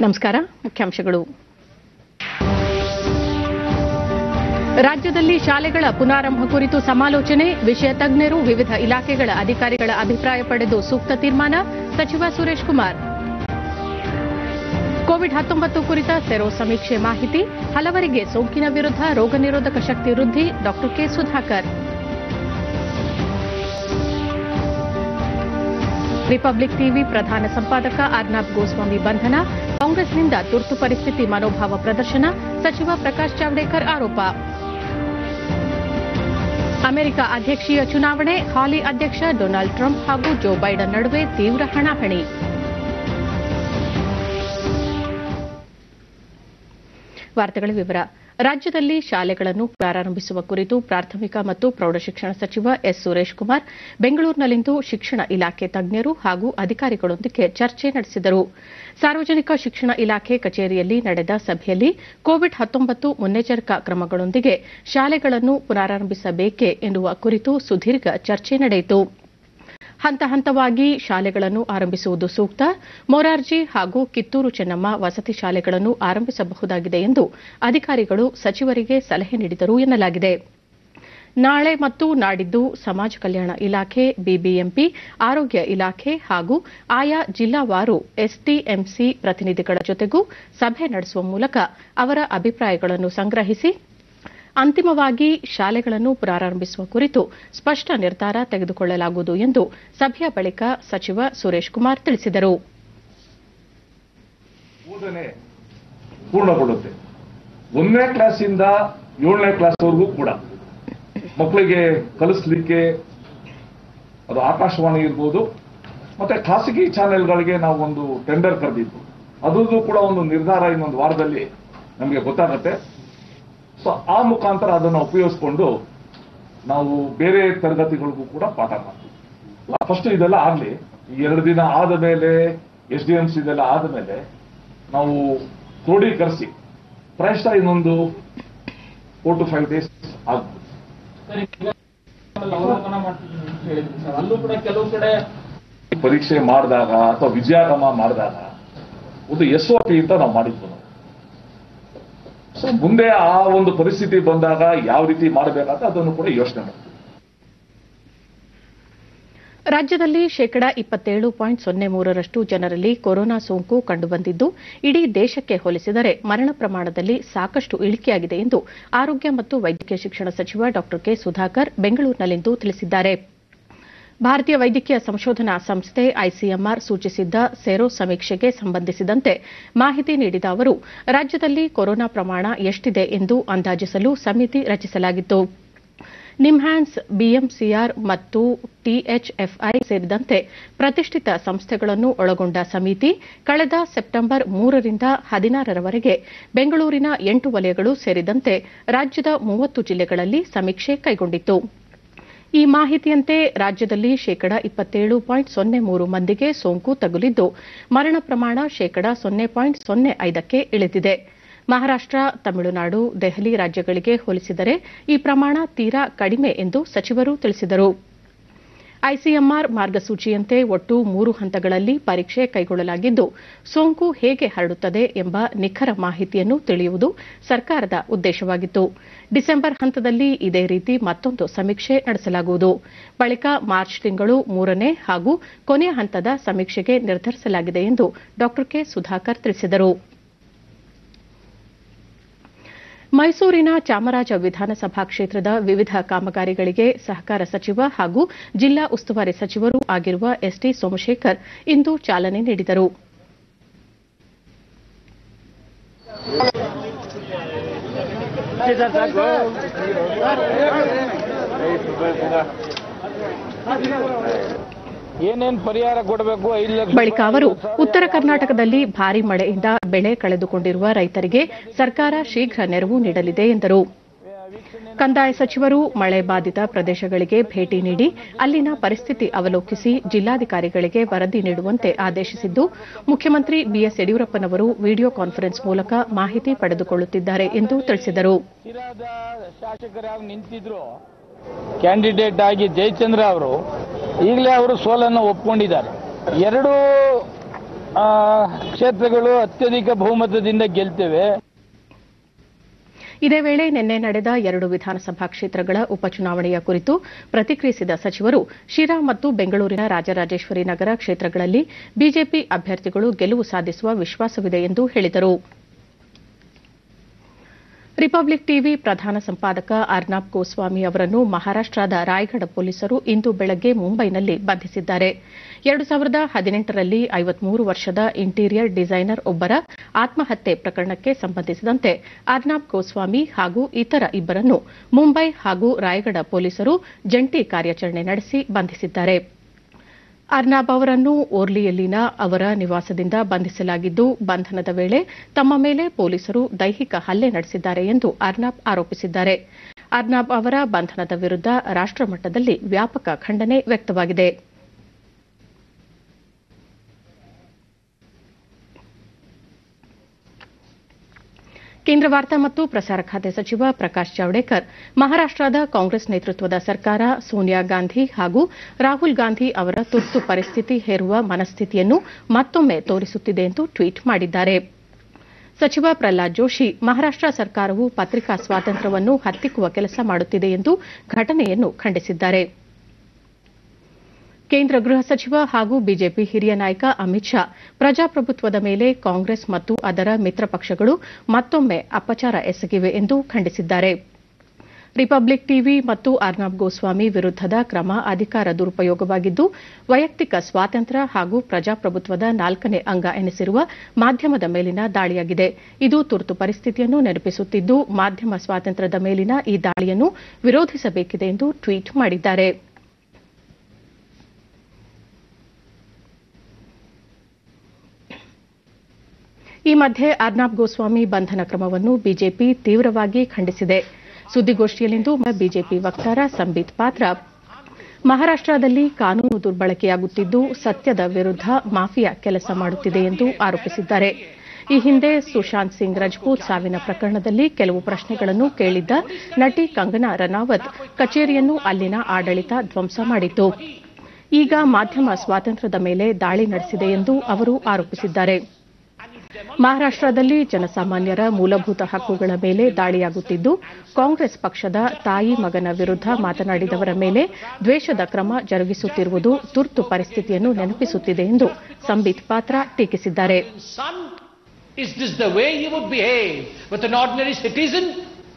ನಮಸ್ಕಾರ ಮುಖ್ಯಾಂಶಗಳು ರಾಜ್ಯದಲ್ಲಿ ಶಾಲೆಗಳ ಪುನಾರಂಭ ಕುರಿತು ಸಮಾಲೋಚನೆ ವಿಷಯ ತಜ್ಞರು ವಿವಿಧ ಇಲಾಖೆಗಳ ಅಧಿಕಾರಿಗಳ ಅಭಿಪ್ರಾಯ ಪಡೆದು ಸೂಕ್ತ ತೀರ್ಮಾನ ಸಚಿವ ಸುರೇಶ್ ಕುಮಾರ್ ಕೋವಿಡ್ ಹತ್ತೊಂಬತ್ತು ಕುರಿತ ಸೆರೋ ಸಮೀಕ್ಷೆ ಮಾಹಿತಿ ಹಲವರಿಗೆ ಸೋಂಕಿನ ವಿರುದ್ಧ ರೋಗ ನಿರೋಧಕ ಶಕ್ತಿ ವೃದ್ಧಿ ಡಾ ಕೆ ಸುಧಾಕರ್ ರಿಪಬ್ಲಿಕ್ ಟಿವಿ ಪ್ರಧಾನ ಸಂಪಾದಕ ಅರ್ನಾಬ್ ಗೋಸ್ವಾಮಿ ಬಂಧನ ಕಾಂಗ್ರೆಸ್ನಿಂದ ತುರ್ತು ಪರಿಸ್ಥಿತಿ ಮನೋಭಾವ ಪ್ರದರ್ಶನ ಸಚಿವ ಪ್ರಕಾಶ್ ಜಾವಡೇಕರ್ ಆರೋಪ ಅಮೆರಿಕ ಅಧ್ಯಕ್ಷೀಯ ಚುನಾವಣೆ ಹಾಲಿ ಅಧ್ಯಕ್ಷ ಡೊನಾಲ್ಡ್ ಟ್ರಂಪ್ ಹಾಗೂ ಜೋ ಬೈಡನ್ ನಡುವೆ ತೀವ್ರ ಹಣಾಹಣಿ ವಾರ್ತೆಗಳ ವಿವರ ರಾಜ್ಯದಲ್ಲಿ ಶಾಲೆಗಳನ್ನು ಪ್ರಾರಂಭಿಸುವ ಕುರಿತು ಪ್ರಾಥಮಿಕ ಮತ್ತು ಪ್ರೌಢಶಿಕ್ಷಣ ಸಚಿವ ಎಸ್ ಸುರೇಶ್ ಕುಮಾರ್ ಬೆಂಗಳೂರಿನಲ್ಲಿಂದು ಶಿಕ್ಷಣ ಇಲಾಖೆ ತಜ್ಞರು ಹಾಗೂ ಅಧಿಕಾರಿಗಳೊಂದಿಗೆ ಚರ್ಚೆ ನಡೆಸಿದರು ಸಾರ್ವಜನಿಕ ಶಿಕ್ಷಣ ಇಲಾಖೆ ಕಚೇರಿಯಲ್ಲಿ ನಡೆದ ಸಭೆಯಲ್ಲಿ ಕೋವಿಡ್ ಹತ್ತೊಂಬತ್ತು ಮುನ್ನೆಚ್ಚರಿಕಾ ಕ್ರಮಗಳೊಂದಿಗೆ ಶಾಲೆಗಳನ್ನು ಪುನರಾರಂಭಿಸಬೇಕೇ ಎನ್ನುವ ಕುರಿತು ಸುದೀರ್ಘ ಚರ್ಚೆ ನಡೆಯಿತು ಹಂತ ಹಂತವಾಗಿ ಶಾಲೆಗಳನ್ನು ಆರಂಭಿಸುವುದು ಸೂಕ್ತ ಮೊರಾರ್ಜಿ ಹಾಗೂ ಕಿತ್ತೂರು ಚೆನ್ನಮ್ಮ ವಸತಿ ಶಾಲೆಗಳನ್ನು ಆರಂಭಿಸಬಹುದಾಗಿದೆ ಎಂದು ಅಧಿಕಾರಿಗಳು ಸಚಿವರಿಗೆ ಸಲಹೆ ನೀಡಿದರು ಎನ್ನಲಾಗಿದೆ ನಾಳೆ ಮತ್ತು ನಾಡಿದ್ದು ಸಮಾಜ ಕಲ್ಯಾಣ ಇಲಾಖೆ ಬಿಬಿಎಂಪಿ ಆರೋಗ್ಯ ಇಲಾಖೆ ಹಾಗೂ ಆಯಾ ಜಿಲ್ಲಾವಾರು ಎಸ್ಡಿಎಂಸಿ ಪ್ರತಿನಿಧಿಗಳ ಜೊತೆಗೂ ಸಭೆ ನಡೆಸುವ ಮೂಲಕ ಅವರ ಅಭಿಪ್ರಾಯಗಳನ್ನು ಸಂಗ್ರಹಿಸಿ ಅಂತಿಮವಾಗಿ ಶಾಲೆಗಳನ್ನು ಪ್ರಾರಂಭಿಸುವ ಕುರಿತು ಸ್ಪಷ್ಟ ನಿರ್ಧಾರ ತೆಗೆದುಕೊಳ್ಳಲಾಗುವುದು ಎಂದು ಸಭೆಯ ಬಳಿಕ ಸಚಿವ ಸುರೇಶ್ ಕುಮಾರ್ ತಿಳಿಸಿದರು ಬೋಧನೆ ಪೂರ್ಣಗೊಳ್ಳುತ್ತೆ ಒಂದನೇ ಕ್ಲಾಸಿಂದ ಏಳನೇ ಕ್ಲಾಸ್ವರೆಗೂ ಕೂಡ ಮಕ್ಕಳಿಗೆ ಕಲಿಸ್ಲಿಕ್ಕೆ ಅದು ಆಕಾಶವಾಣಿ ಇರ್ಬೋದು ಮತ್ತೆ ಖಾಸಗಿ ಚಾನೆಲ್ಗಳಿಗೆ ನಾವು ಒಂದು ಟೆಂಡರ್ ಕರೆದಿದ್ದು ಅದ್ರದ್ದು ಕೂಡ ಒಂದು ನಿರ್ಧಾರ ಇನ್ನೊಂದು ವಾರದಲ್ಲಿ ನಮಗೆ ಗೊತ್ತಾಗತ್ತೆ ಸೊ ಆ ಮುಖಾಂತರ ಅದನ್ನು ಉಪಯೋಗಿಸ್ಕೊಂಡು ನಾವು ಬೇರೆ ತರಗತಿಗಳಿಗೂ ಕೂಡ ಪಾಠ ಮಾಡ್ತೀವಿ ಫಸ್ಟ್ ಇದೆಲ್ಲ ಆಗ್ಲಿ ಈ ಎರಡು ದಿನ ಆದ ಮೇಲೆ ಎಸ್ ಡಿ ಎಂ ಸಿ ಇದೆಲ್ಲ ಆದ ಮೇಲೆ ನಾವು ಕ್ರೋಢೀಕರಿಸಿ ಪ್ರಾಯಶಃ ಇನ್ನೊಂದು ಫೋರ್ ಟು ಫೈವ್ ಡೇಸ್ ಆಗ್ಬೋದು ಅವಲೋಕನ ಮಾಡ್ತಿದ್ದೀನಿ ಅಂತ ಹೇಳಿದ್ರು ಸರ್ ಅಲ್ಲೂ ಕೂಡ ಕೆಲವು ಕಡೆ ಪರೀಕ್ಷೆ ಮಾಡಿದಾಗ ಅಥವಾ ವಿದ್ಯಾಗಮ ಮಾಡಿದಾಗ ಒಂದು ಎಸ್ ಒ ಪಿ ಅಂತ ನಾವು ಮಾಡಿದ್ವು ನಾವು ಸೊ ಮುಂದೆ ಆ ಒಂದು ಪರಿಸ್ಥಿತಿ ಬಂದಾಗ ಯಾವ ರೀತಿ ಮಾಡಬೇಕಂತ ಅದನ್ನು ಕೂಡ ಯೋಚನೆ ಮಾಡ್ತೀವಿ ರಾಜ್ಯದಲ್ಲಿ ಶೇಕಡಾ ಇಪ್ಪತ್ತೇಳು ಪಾಯಿಂಟ್ ಸೊನ್ನೆ ಮೂರರಷ್ಟು ಜನರಲ್ಲಿ ಕೊರೋನಾ ಸೋಂಕು ಕಂಡುಬಂದಿದ್ದು ಇಡೀ ದೇಶಕ್ಕೆ ಹೋಲಿಸಿದರೆ ಮರಣ ಪ್ರಮಾಣದಲ್ಲಿ ಸಾಕಷ್ಟು ಇಳಿಕೆಯಾಗಿದೆ ಎಂದು ಆರೋಗ್ಯ ಮತ್ತು ವೈದ್ಯಕೀಯ ಶಿಕ್ಷಣ ಸಚಿವ ಡಾ ಕೆ ಸುಧಾಕರ್ ಬೆಂಗಳೂರಿನಲ್ಲಿಂದು ತಿಳಿಸಿದ್ದಾರೆ ಭಾರತೀಯ ವೈದ್ಯಕೀಯ ಸಂಶೋಧನಾ ಸಂಸ್ಥೆ ಐಸಿಎಂಆರ್ ಸೂಚಿಸಿದ್ದ ಸೆರೋ ಸಮೀಕ್ಷೆಗೆ ಸಂಬಂಧಿಸಿದಂತೆ ಮಾಹಿತಿ ನೀಡಿದ ಅವರು ರಾಜ್ಯದಲ್ಲಿ ಕೊರೋನಾ ಪ್ರಮಾಣ ಎಷ್ಟಿದೆ ಎಂದು ಅಂದಾಜಿಸಲು ಸಮಿತಿ ರಚಿಸಲಾಗಿತ್ತು ನಿಮ್ಹ್ಯಾನ್ಸ್ ಬಿಎಂಸಿಆರ್ ಮತ್ತು ಟಿಎಚ್ಎಫ್ಐ ಸೇರಿದಂತೆ ಪ್ರತಿಷ್ಠಿತ ಸಂಸ್ಥೆಗಳನ್ನು ಒಳಗೊಂಡ ಸಮಿತಿ ಕಳೆದ ಸೆಪ್ಟೆಂಬರ್ ಮೂರರಿಂದ ಹದಿನಾರರವರೆಗೆ ಬೆಂಗಳೂರಿನ ಎಂಟು ವಲಯಗಳು ಸೇರಿದಂತೆ ರಾಜ್ಯದ ಮೂವತ್ತು ಜಿಲ್ಲೆಗಳಲ್ಲಿ ಸಮೀಕ್ಷೆ ಕೈಗೊಂಡಿತ್ತು ಈ ಮಾಹಿತಿಯಂತೆ ರಾಜ್ಯದಲ್ಲಿ ಶೇಕಡಾ ಇಪ್ಪತ್ತೇಳು ಪಾಯಿಂಟ್ ಸೊನ್ನೆ ಮೂರು ಮಂದಿಗೆ ಸೋಂಕು ತಗುಲಿದ್ದು ಮರಣ ಪ್ರಮಾಣ ಶೇಕಡಾ ಸೊನ್ನೆ ಪಾಯಿಂಟ್ ಸೊನ್ನೆ ಐದಕ್ಕೆ ಇಳಿದಿದೆ ಮಹಾರಾಷ್ಟ ತಮಿಳುನಾಡು ದೆಹಲಿ ರಾಜ್ಯಗಳಿಗೆ ಹೋಲಿಸಿದರೆ ಈ ಪ್ರಮಾಣ ತೀರಾ ಕಡಿಮೆ ಎಂದು ಸಚಿವರು ತಿಳಿಸಿದರು ಐಸಿಎಂಆರ್ ಮಾರ್ಗಸೂಚಿಯಂತೆ ಒಟ್ಟು ಮೂರು ಹಂತಗಳಲ್ಲಿ ಪರೀಕ್ಷೆ ಕೈಗೊಳ್ಳಲಾಗಿದ್ದು ಸೋಂಕು ಹೇಗೆ ಹರಡುತ್ತದೆ ಎಂಬ ನಿಖರ ಮಾಹಿತಿಯನ್ನು ತಿಳಿಯುವುದು ಸರ್ಕಾರದ ಉದ್ದೇಶವಾಗಿತ್ತು ಡಿಸೆಂಬರ್ ಹಂತದಲ್ಲಿ ಇದೇ ರೀತಿ ಮತ್ತೊಂದು ಸಮೀಕ್ಷೆ ನಡೆಸಲಾಗುವುದು ಬಳಿಕ ಮಾರ್ಚ್ ತಿಂಗಳು ಮೂರನೇ ಹಾಗೂ ಕೊನೆಯ ಹಂತದ ಸಮೀಕ್ಷೆಗೆ ನಿರ್ಧರಿಸಲಾಗಿದೆ ಎಂದು ಡಾ ಕೆ ಸುಧಾಕರ್ ತಿಳಿಸಿದರು ಮೈಸೂರಿನ ಚಾಮರಾಜ ವಿಧಾನಸಭಾ ಕ್ಷೇತ್ರದ ವಿವಿಧ ಕಾಮಗಾರಿಗಳಿಗೆ ಸಹಕಾರ ಸಚಿವ ಹಾಗೂ ಜಿಲ್ಲಾ ಉಸ್ತುವಾರಿ ಸಚಿವರೂ ಆಗಿರುವ ಎಸ್ಟಿ ಸೋಮಶೇಖರ್ ಇಂದು ಚಾಲನೆ ನೀಡಿದರು ಏನೇನ್ ಪರಿಹಾರ ಕೊಡಬೇಕು ಐದು ಲಕ್ಷ ಬಳಿಕ ಅವರು ಉತ್ತರ ಕರ್ನಾಟಕದಲ್ಲಿ ಭಾರೀ ಮಳೆಯಿಂದ ಬೆಳೆ ಕಳೆದುಕೊಂಡಿರುವ ರೈತರಿಗೆ ಸರ್ಕಾರ ಶೀಘ್ರ ನೆರವು ನೀಡಲಿದೆ ಎಂದರು ಕಂದಾಯ ಸಚಿವರು ಮಳೆ ಬಾಧಿತ ಪ್ರದೇಶಗಳಿಗೆ ಭೇಟಿ ನೀಡಿ ಅಲ್ಲಿನ ಪರಿಸ್ಥಿತಿ ಅವಲೋಕಿಸಿ ಜಿಲ್ಲಾಧಿಕಾರಿಗಳಿಗೆ ವರದಿ ನೀಡುವಂತೆ ಆದೇಶಿಸಿದ್ದು ಮುಖ್ಯಮಂತ್ರಿ ಬಿಎಸ್ ಯಡಿಯೂರಪ್ಪನವರು ವಿಡಿಯೋ ಕಾನ್ಫರೆನ್ಸ್ ಮೂಲಕ ಮಾಹಿತಿ ಪಡೆದುಕೊಳ್ಳುತ್ತಿದ್ದಾರೆ ಎಂದು ತಿಳಿಸಿದರು ಶಿರಾದ ಶಾಸಕರಾಗಿ ನಿಂತಿದ್ರು ಕ್ಯಾಂಡಿಡೇಟ್ ಆಗಿ ಜಯಚಂದ್ರ ಅವರು ಈಗಲೇ ಅವರು ಸೋಲನ್ನು ಒಪ್ಕೊಂಡಿದ್ದಾರೆ ಎರಡು ಆ, ಕ್ಷೇತ್ರಗಳು ಅತ್ಯಧಿಕ ಬಹುಮತದಿಂದ ಗೆಲ್ತೇವೆ ಇದೇ ವೇಳೆ ನಿನ್ನೆ ನಡೆದ ಎರಡು ವಿಧಾನಸಭಾ ಕ್ಷೇತ್ರಗಳ ಉಪಚುನಾವಣೆಯ ಕುರಿತು ಪ್ರತಿಕ್ರಿಯಿಸಿದ ಸಚಿವರು ಶಿರಾ ಮತ್ತು ಬೆಂಗಳೂರಿನ ರಾಜರಾಜೇಶ್ವರಿ ನಗರ ಕ್ಷೇತ್ರಗಳಲ್ಲಿ ಬಿಜೆಪಿ ಅಭ್ಯರ್ಥಿಗಳು ಗೆಲುವು ಸಾಧಿಸುವ ವಿಶ್ವಾಸವಿದೆ ಎಂದು ಹೇಳಿದರು ರಿಪಬ್ಲಿಕ್ ಟಿವಿ ಪ್ರಧಾನ ಸಂಪಾದಕ ಅರ್ನಾಬ್ ಗೋಸ್ವಾಮಿ ಅವರನ್ನು ಮಹಾರಾಷ್ಟದ ರಾಯಗಢ ಪೊಲೀಸರು ಇಂದು ಬೆಳಗ್ಗೆ ಮುಂಬೈನಲ್ಲಿ ಬಂಧಿಸಿದ್ದಾರೆ ಎರಡು ಸಾವಿರದ ಹದಿನೆಂಟರಲ್ಲಿ ಐವತ್ಮೂರು ವರ್ಷದ ಇಂಟೀರಿಯರ್ ಡಿಸೈನರ್ ಒಬ್ಬರ ಆತ್ಮಹತ್ಯೆ ಪ್ರಕರಣಕ್ಕೆ ಸಂಬಂಧಿಸಿದಂತೆ ಅರ್ನಾಬ್ ಗೋಸ್ವಾಮಿ ಹಾಗೂ ಇತರ ಇಬ್ಬರನ್ನು ಮುಂಬೈ ಹಾಗೂ ರಾಯಗಢ ಪೊಲೀಸರು ಜಂಟಿ ಕಾರ್ಯಾಚರಣೆ ನಡೆಸಿ ಬಂಧಿಸಿದ್ದಾರೆ ಅರ್ನಾಬ್ ಅವರನ್ನು ಓರ್ಲಿಯಲ್ಲಿನ ಅವರ ನಿವಾಸದಿಂದ ಬಂಧಿಸಲಾಗಿದ್ದು ಬಂಧನದ ವೇಳೆ ತಮ್ಮ ಮೇಲೆ ಪೊಲೀಸರು ದೈಹಿಕ ಹಲ್ಲೆ ನಡೆಸಿದ್ದಾರೆ ಎಂದು ಅರ್ನಾಬ್ ಆರೋಪಿಸಿದ್ದಾರೆ ಅರ್ನಾಬ್ ಅವರ ಬಂಧನದ ವಿರುದ್ಧ ರಾಷ್ಟಮಟ್ಟದಲ್ಲಿ ವ್ಯಾಪಕ ಖಂಡನೆ ವ್ಯಕ್ತವಾಗಿದೆ ಕೇಂದ್ರ ವಾರ್ತಾ ಮತ್ತು ಪ್ರಸಾರ ಖಾತೆ ಸಚಿವ ಪ್ರಕಾಶ್ ಜಾವಡೇಕರ್ ಮಹಾರಾಷ್ಟದ ಕಾಂಗ್ರೆಸ್ ನೇತೃತ್ವದ ಸರ್ಕಾರ ಸೋನಿಯಾ ಗಾಂಧಿ ಹಾಗೂ ರಾಹುಲ್ ಗಾಂಧಿ ಅವರ ತುರ್ತು ಪರಿಸ್ಥಿತಿ ಹೇರುವ ಮನಸ್ಥಿತಿಯನ್ನು ಮತ್ತೊಮ್ಮೆ ತೋರಿಸುತ್ತಿದೆ ಎಂದು ಟ್ವೀಟ್ ಮಾಡಿದ್ದಾರೆ ಸಚಿವ ಪ್ರಹ್ಲಾದ್ ಜೋಶಿ ಮಹಾರಾಷ್ಟ ಸರ್ಕಾರವು ಪತ್ರಿಕಾ ಸ್ವಾತಂತ್ರ್ಯವನ್ನು ಹತ್ತಿಕ್ಕುವ ಕೆಲಸ ಮಾಡುತ್ತಿದೆ ಎಂದು ಘಟನೆಯನ್ನು ಖಂಡಿಸಿದ್ದಾರೆ ಕೇಂದ್ರ ಗೃಹ ಸಚಿವ ಹಾಗೂ ಬಿಜೆಪಿ ಹಿರಿಯ ನಾಯಕ ಅಮಿತ್ ಶಾ ಪ್ರಜಾಪ್ರಭುತ್ವದ ಮೇಲೆ ಕಾಂಗ್ರೆಸ್ ಮತ್ತು ಅದರ ಮಿತ್ರ ಪಕ್ಷಗಳು ಮತ್ತೊಮ್ಮೆ ಅಪಚಾರ ಎಸಗಿವೆ ಎಂದು ಖಂಡಿಸಿದ್ದಾರೆ ರಿಪಬ್ಲಿಕ್ ಟಿವಿ ಮತ್ತು ಅರ್ನಾಬ್ ಗೋಸ್ವಾಮಿ ವಿರುದ್ದದ ಕ್ರಮ ಅಧಿಕಾರ ದುರುಪಯೋಗವಾಗಿದ್ದು ವೈಯಕ್ತಿಕ ಸ್ವಾತಂತ್ರ್ಯ ಹಾಗೂ ಪ್ರಜಾಪ್ರಭುತ್ವದ ನಾಲ್ಕನೇ ಅಂಗ ಎನಿಸಿರುವ ಮಾಧ್ಯಮದ ಮೇಲಿನ ದಾಳಿಯಾಗಿದೆ ಇದು ತುರ್ತು ಪರಿಸ್ಥಿತಿಯನ್ನು ನೆನಪಿಸುತ್ತಿದ್ದು ಮಾಧ್ಯಮ ಸ್ವಾತಂತ್ರ್ಯದ ಮೇಲಿನ ಈ ದಾಳಿಯನ್ನು ವಿರೋಧಿಸಬೇಕಿದೆ ಎಂದು ಟ್ವೀಟ್ ಮಾಡಿದ್ದಾರೆ ಈ ಮಧ್ಯೆ ಅರ್ನಾಬ್ ಗೋಸ್ವಾಮಿ ಬಂಧನ ಕ್ರಮವನ್ನು ಬಿಜೆಪಿ ತೀವ್ರವಾಗಿ ಖಂಡಿಸಿದೆ ಸುದ್ದಿಗೋಷ್ಠಿಯಲ್ಲಿಂದು ಬಿಜೆಪಿ ವಕ್ತಾರ ಸಂಬಿತ್ ಪಾತ್ರ ಮಹಾರಾಷ್ಟದಲ್ಲಿ ಕಾನೂನು ದುರ್ಬಳಕೆಯಾಗುತ್ತಿದ್ದು ಸತ್ಯದ ವಿರುದ್ಧ ಮಾಫಿಯಾ ಕೆಲಸ ಮಾಡುತ್ತಿದೆ ಎಂದು ಆರೋಪಿಸಿದ್ದಾರೆ ಈ ಹಿಂದೆ ಸುಶಾಂತ್ ಸಿಂಗ್ ರಜಪೂತ್ ಸಾವಿನ ಪ್ರಕರಣದಲ್ಲಿ ಕೆಲವು ಪ್ರಶ್ನೆಗಳನ್ನು ಕೇಳಿದ್ದ ನಟಿ ಕಂಗನಾ ರನಾವತ್ ಕಚೇರಿಯನ್ನು ಅಲ್ಲಿನ ಆಡಳಿತ ಧ್ವಂಸ ಮಾಡಿತ್ತು ಈಗ ಮಾಧ್ಯಮ ಸ್ವಾತಂತ್ರ್ಯದ ಮೇಲೆ ದಾಳಿ ನಡೆಸಿದೆ ಎಂದು ಅವರು ಆರೋಪಿಸಿದ್ದಾರೆ ಮಹಾರಾಷ್ಟದಲ್ಲಿ ಜನಸಾಮಾನ್ಯರ ಮೂಲಭೂತ ಹಕ್ಕುಗಳ ಮೇಲೆ ದಾಳಿಯಾಗುತ್ತಿದ್ದು ಕಾಂಗ್ರೆಸ್ ಪಕ್ಷದ ತಾಯಿ ಮಗನ ವಿರುದ್ಧ ಮಾತನಾಡಿದವರ ಮೇಲೆ ದ್ವೇಷದ ಕ್ರಮ ಜರುಗಿಸುತ್ತಿರುವುದು ತುರ್ತು ಪರಿಸ್ಥಿತಿಯನ್ನು ನೆನಪಿಸುತ್ತಿದೆ ಎಂದು ಸಂಬಿತ್ ಪಾತ್ರ ಟೀಕಿಸಿದ್ದಾರೆ Son, is this the way you would behave with an ordinary citizen?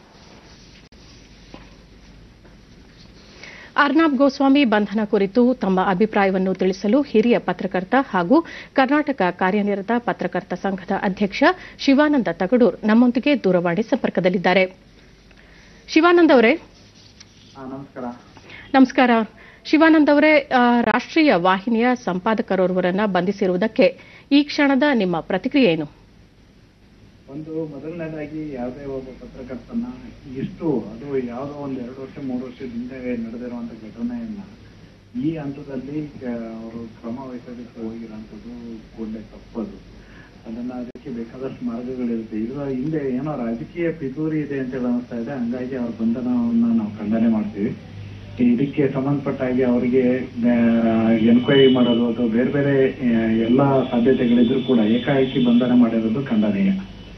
Arnab Goswami ಬಂಧನ ಕುರಿತು ತಮ್ಮ ಅಭಿಪ್ರಾಯವನ್ನು ತಿಳಿಸಲು ಹಿರಿಯ ಪತ್ರಕರ್ತ ಹಾಗೂ ಕರ್ನಾಟಕ ಕಾರ್ಯನಿರತ ಪತ್ರಕರ್ತ ಸಂಘದ ಅಧ್ಯಕ್ಷ ಶಿವಾನಂದ ತಗಡೂರ್ ನಮ್ಮೊಂದಿಗೆ ದೂರವಾಣಿ ಸಂಪರ್ಕದಲ್ಲಿದ್ದಾರೆ ಶಿವಾನಂದ್ ಅವರೇ ನಮಸ್ಕಾರ ನಮಸ್ಕಾರ ಶಿವಾನಂದ್ ಅವರೇ ಆ, ರಾಷ್ಟ್ರೀಯ ವಾಹಿನಿಯ ಸಂಪಾದಕರೋರ್ವರನ್ನ ಬಂಧಿಸಿರುವುದಕ್ಕೆ ಈ ಕ್ಷಣದ ನಿಮ್ಮ ಪ್ರತಿಕ್ರಿಯೆ ಏನು ಒಂದು ಮೊದಲನೇದಾಗಿ ಯಾವುದೇ ಒಬ್ಬ ಪತ್ರಕರ್ತನ ಇಷ್ಟು ಅದು ಯಾವುದೋ ಒಂದು ಎರಡು ವರ್ಷ ಮೂರು ವರ್ಷದ ಹಿಂದೆ ನಡೆದಿರುವಂತ ಘಟನೆಯನ್ನ ಈ ಹಂತದಲ್ಲಿ ಅವರು ಕ್ರಮ ವಹಿಸೋದಕ್ಕೆ ಹೋಗಿರೋಂಥದ್ದು ಕೂಡಲೇ ತಪ್ಪದು ಅದನ್ನ ಅದಕ್ಕೆ ಬೇಕಾದಷ್ಟು ಮಾರ್ಗಗಳಿರುತ್ತೆ ಇದು ಹಿಂದೆ ಏನೋ ರಾಜಕೀಯ ಪಿತೂರಿ ಇದೆ ಅಂತ ಹೇಳಿ ಅನಿಸ್ತಾ ಇದೆ ಹಂಗಾಗಿ ಅವ್ರ ಬಂಧನವನ್ನ ನಾವು ಖಂಡನೆ ಮಾಡ್ತೀವಿ ಇದಕ್ಕೆ ಸಂಬಂಧಪಟ್ಟ ಹಾಗೆ ಅವರಿಗೆ ಎನ್ಕ್ವೈರಿ ಮಾಡೋದು ಅಥವಾ ಬೇರೆ ಬೇರೆ ಆ, ಎಲ್ಲಾ ಸಾಧ್ಯತೆಗಳಿದ್ರು ಕೂಡ ಏಕಾಏಕಿ ಬಂಧನ ಮಾಡಿರೋದು ಖಂಡನೀಯ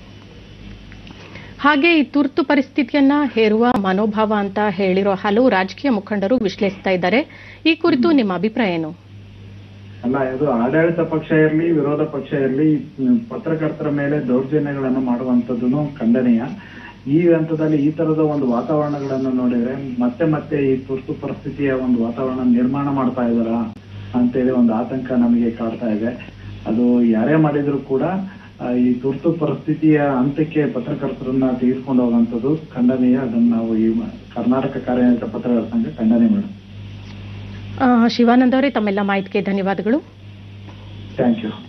ಹಾಗೆ ಈ ತುರ್ತು ಪರಿಸ್ಥಿತಿಯನ್ನ ಹೇರುವ ಮನೋಭಾವ ಅಂತ ಹೇಳಿರೋ ಹಲವು ರಾಜಕೀಯ ಮುಖಂಡರು ವಿಶ್ಲೇಷಿಸ್ತಾ ಇದ್ದಾರೆ ಈ ಕುರಿತು ನಿಮ್ಮ ಅಭಿಪ್ರಾಯ ಏನು ಅಲ್ಲ ಇದು ಆಡಳಿತ ಪಕ್ಷ ಇರಲಿ ವಿರೋಧ ಪಕ್ಷ ಇರಲಿ ಪತ್ರಕರ್ತರ ಮೇಲೆ ದೌರ್ಜನ್ಯಗಳನ್ನು ಮಾಡುವಂತದ್ದು ಖಂಡನೀಯ ಈ ಹಂತದಲ್ಲಿ ಈ ತರದ ಒಂದು ವಾತಾವರಣಗಳನ್ನು ನೋಡಿದ್ರೆ ಮತ್ತೆ ಮತ್ತೆ ಈ ತುರ್ತು ಪರಿಸ್ಥಿತಿಯ ಒಂದು ವಾತಾವರಣ ನಿರ್ಮಾಣ ಮಾಡ್ತಾ ಇದಾರ ಅಂತೇಳಿ ಒಂದು ಆತಂಕ ನಮಗೆ ಕಾಡ್ತಾ ಇದೆ ಅದು ಯಾರೇ ಮಾಡಿದ್ರು ಕೂಡ ಆ, ಈ ತುರ್ತು ಪರಿಸ್ಥಿತಿಯ ಹಂತಕ್ಕೆ ಪತ್ರಕರ್ತರನ್ನ ತೆಗೆದುಕೊಂಡು ಹೋಗುವಂಥದ್ದು ಖಂಡನೀಯ ಅದನ್ನ ನಾವು ಈ ಮ- ಕರ್ನಾಟಕ ಕಾರ್ಯನಿರತ ಪತ್ರಕರ್ತರ ಸಂಘ ಖಂಡನೆ ಮಾಡಿ ಆ, ಶಿವಾನಂದ್ ಅವರೇ ತಮ್ಮೆಲ್ಲ ಮಾಹಿತಿಗೆ ಧನ್ಯವಾದಗಳು ಥ್ಯಾಂಕ್ ಯು